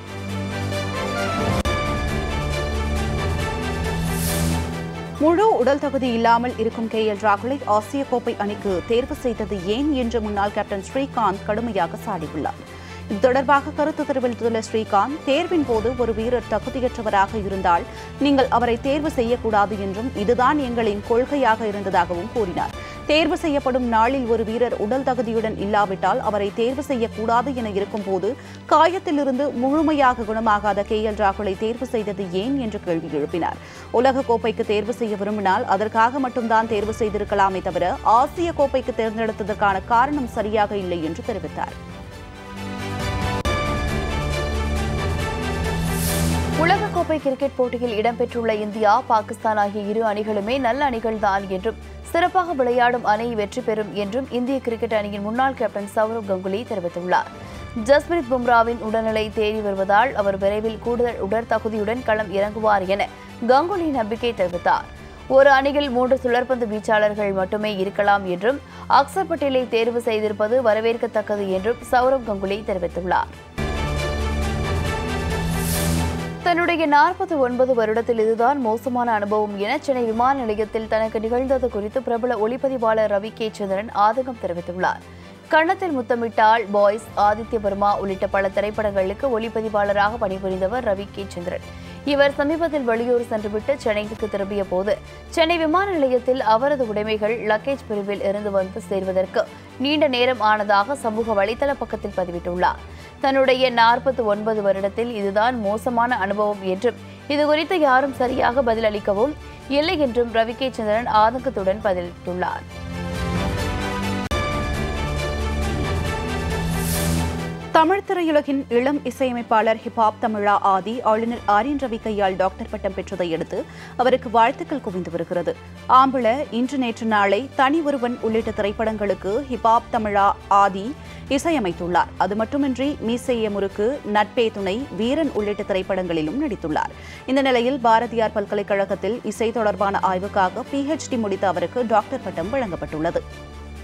முழு உடல் தகுதி இல்லாமல் இருக்கும் கே எல் ராகுலை ஆசிய கோப்பை அணிக்கு தேர்வு செய்தது ஏன் என்று முன்னாள் கேப்டன் ஸ்ரீகாந்த் கடுமையாக சாடியுள்ளார் இது தொடர்பாக கருத்து தெரிவித்துள்ள ஸ்ரீகாந்த் தேர்வின் போது ஒரு வீரர் தகுதியற்றவராக இருந்தால் நீங்கள் அவரை தேர்வு செய்யக்கூடாது என்றும் இதுதான் எங்களின் கொள்கையாக இருந்ததாகவும் கூறினார் தேர்வு செய்யப்படும் நாளில் ஒரு வீரர் உடல் தகுதியுடன் இல்லாவிட்டால் அவரை தேர்வு செய்யக்கூடாது என இருக்கும்போது காயத்திலிருந்து முழுமையாக குணமாகாத கே எல் ராகுலை தேர்வு செய்தது ஏன் என்று கேள்வி எழுப்பினார் உலக கோப்பைக்கு தேர்வு செய்ய விரும்பினால் அதற்காக மட்டும்தான் தேர்வு செய்திருக்கலாமே தவிர ஆசிய கோப்பைக்கு தேர்ந்தெடுத்ததற்கான காரணம் சரியாக இல்லை என்று தெரிவித்தார் உலகக்கோப்பை கிரிக்கெட் போட்டியில் இடம்பெற்றுள்ள இந்தியா பாகிஸ்தான் ஆகிய இரு அணிகளுமே நல்ல அணிகள்தான் என்றும் சிறப்பாக விளையாடும் அணி வெற்றி பெறும் என்றும் இந்திய கிரிக்கெட் அணியின் முன்னாள் கேப்டன் சௌரவ் கங்குலி தெரிவித்துள்ளார் ஜஸ்பிரித் பும்ராவின் உடல்நிலை தேறி வருவதால் அவர் விரைவில் கூடுதல் உடற்தகுதியுடன் களம் இறங்குவார் என கங்குலி நம்பிக்கை தெரிவித்தார் ஒரு அணியில் மூன்று சுழற்பந்து வீச்சாளர்கள் மட்டுமே இருக்கலாம் என்றும் அக்சர் பட்டேலை தேர்வு செய்திருப்பது வரவேற்கத்தக்கது என்றும் சௌரவ் கங்குலி தெரிவித்துள்ளார் தன்னுடைய நாற்பத்தி ஒன்பது வருடத்தில் இதுதான் மோசமான அனுபவம் என சென்னை விமான நிலையத்தில் தனக்கு நிகழ்ந்தது குறித்து பிரபல ஒளிப்பதிவாளர் ரவி கே சந்திரன் ஆதங்கம் தெரிவித்துள்ளார் கன்னத்தில் முத்தமிட்டால் பாய்ஸ் ஆதித்ய வர்மா உள்ளிட்ட பல திரைப்படங்களுக்கு ஒளிப்பதிவாளராக பணிபுரிந்தவர் ரவி கே சந்திரன் இவர் சமீபத்தில் வெளியூர் சென்றுவிட்டு சென்னைக்கு திரும்பிய போது சென்னை விமான நிலையத்தில் அவரது உடைமைகள் லக்கேஜ் பிரிவில் இருந்து வந்து சேர்வதற்கு நீண்ட நேரம் ஆனதாக சமூக வலைதள பக்கத்தில் பதிவிட்டுள்ளார் தன்னுடைய நாற்பத்தி ஒன்பது வருடத்தில் இதுதான் மோசமான அனுபவம் என்றும் இதுகுறித்து யாரும் சரியாக பதிலளிக்கவும் இல்லை என்றும் ரவி கே சந்திரன் ஆதங்கத்துடன் பதிலளித்துள்ளார் தமிழ் திரையுலகின் இளம் இசையமைப்பாளர் ஹிப்ஹாப் தமிழா ஆதி ஆளுநர் ஆரியன் ரவி கையால் டாக்டர் பட்டம் பெற்றதை அடுத்து அவருக்கு வாழ்த்துக்கள் குவிந்து வருகிறது ஆம்பள இன்று நேற்று நாளை தனி ஒருவன் உள்ளிட்ட திரைப்படங்களுக்கு ஹிப்ஹாப் தமிழா ஆதி இசையமைத்துள்ளார் அது மட்டுமின்றி மீசைய முறுக்கு நட்பே துணை வீரன் உள்ளிட்ட திரைப்படங்களிலும் நடித்துள்ளார் இந்த நிலையில் பாரதியார் பல்கலைக்கழகத்தில் இசை தொடர்பான ஆய்வுக்காக பிஹெச்டி முடித்த அவருக்கு டாக்டர் பட்டம் வழங்கப்பட்டுள்ளது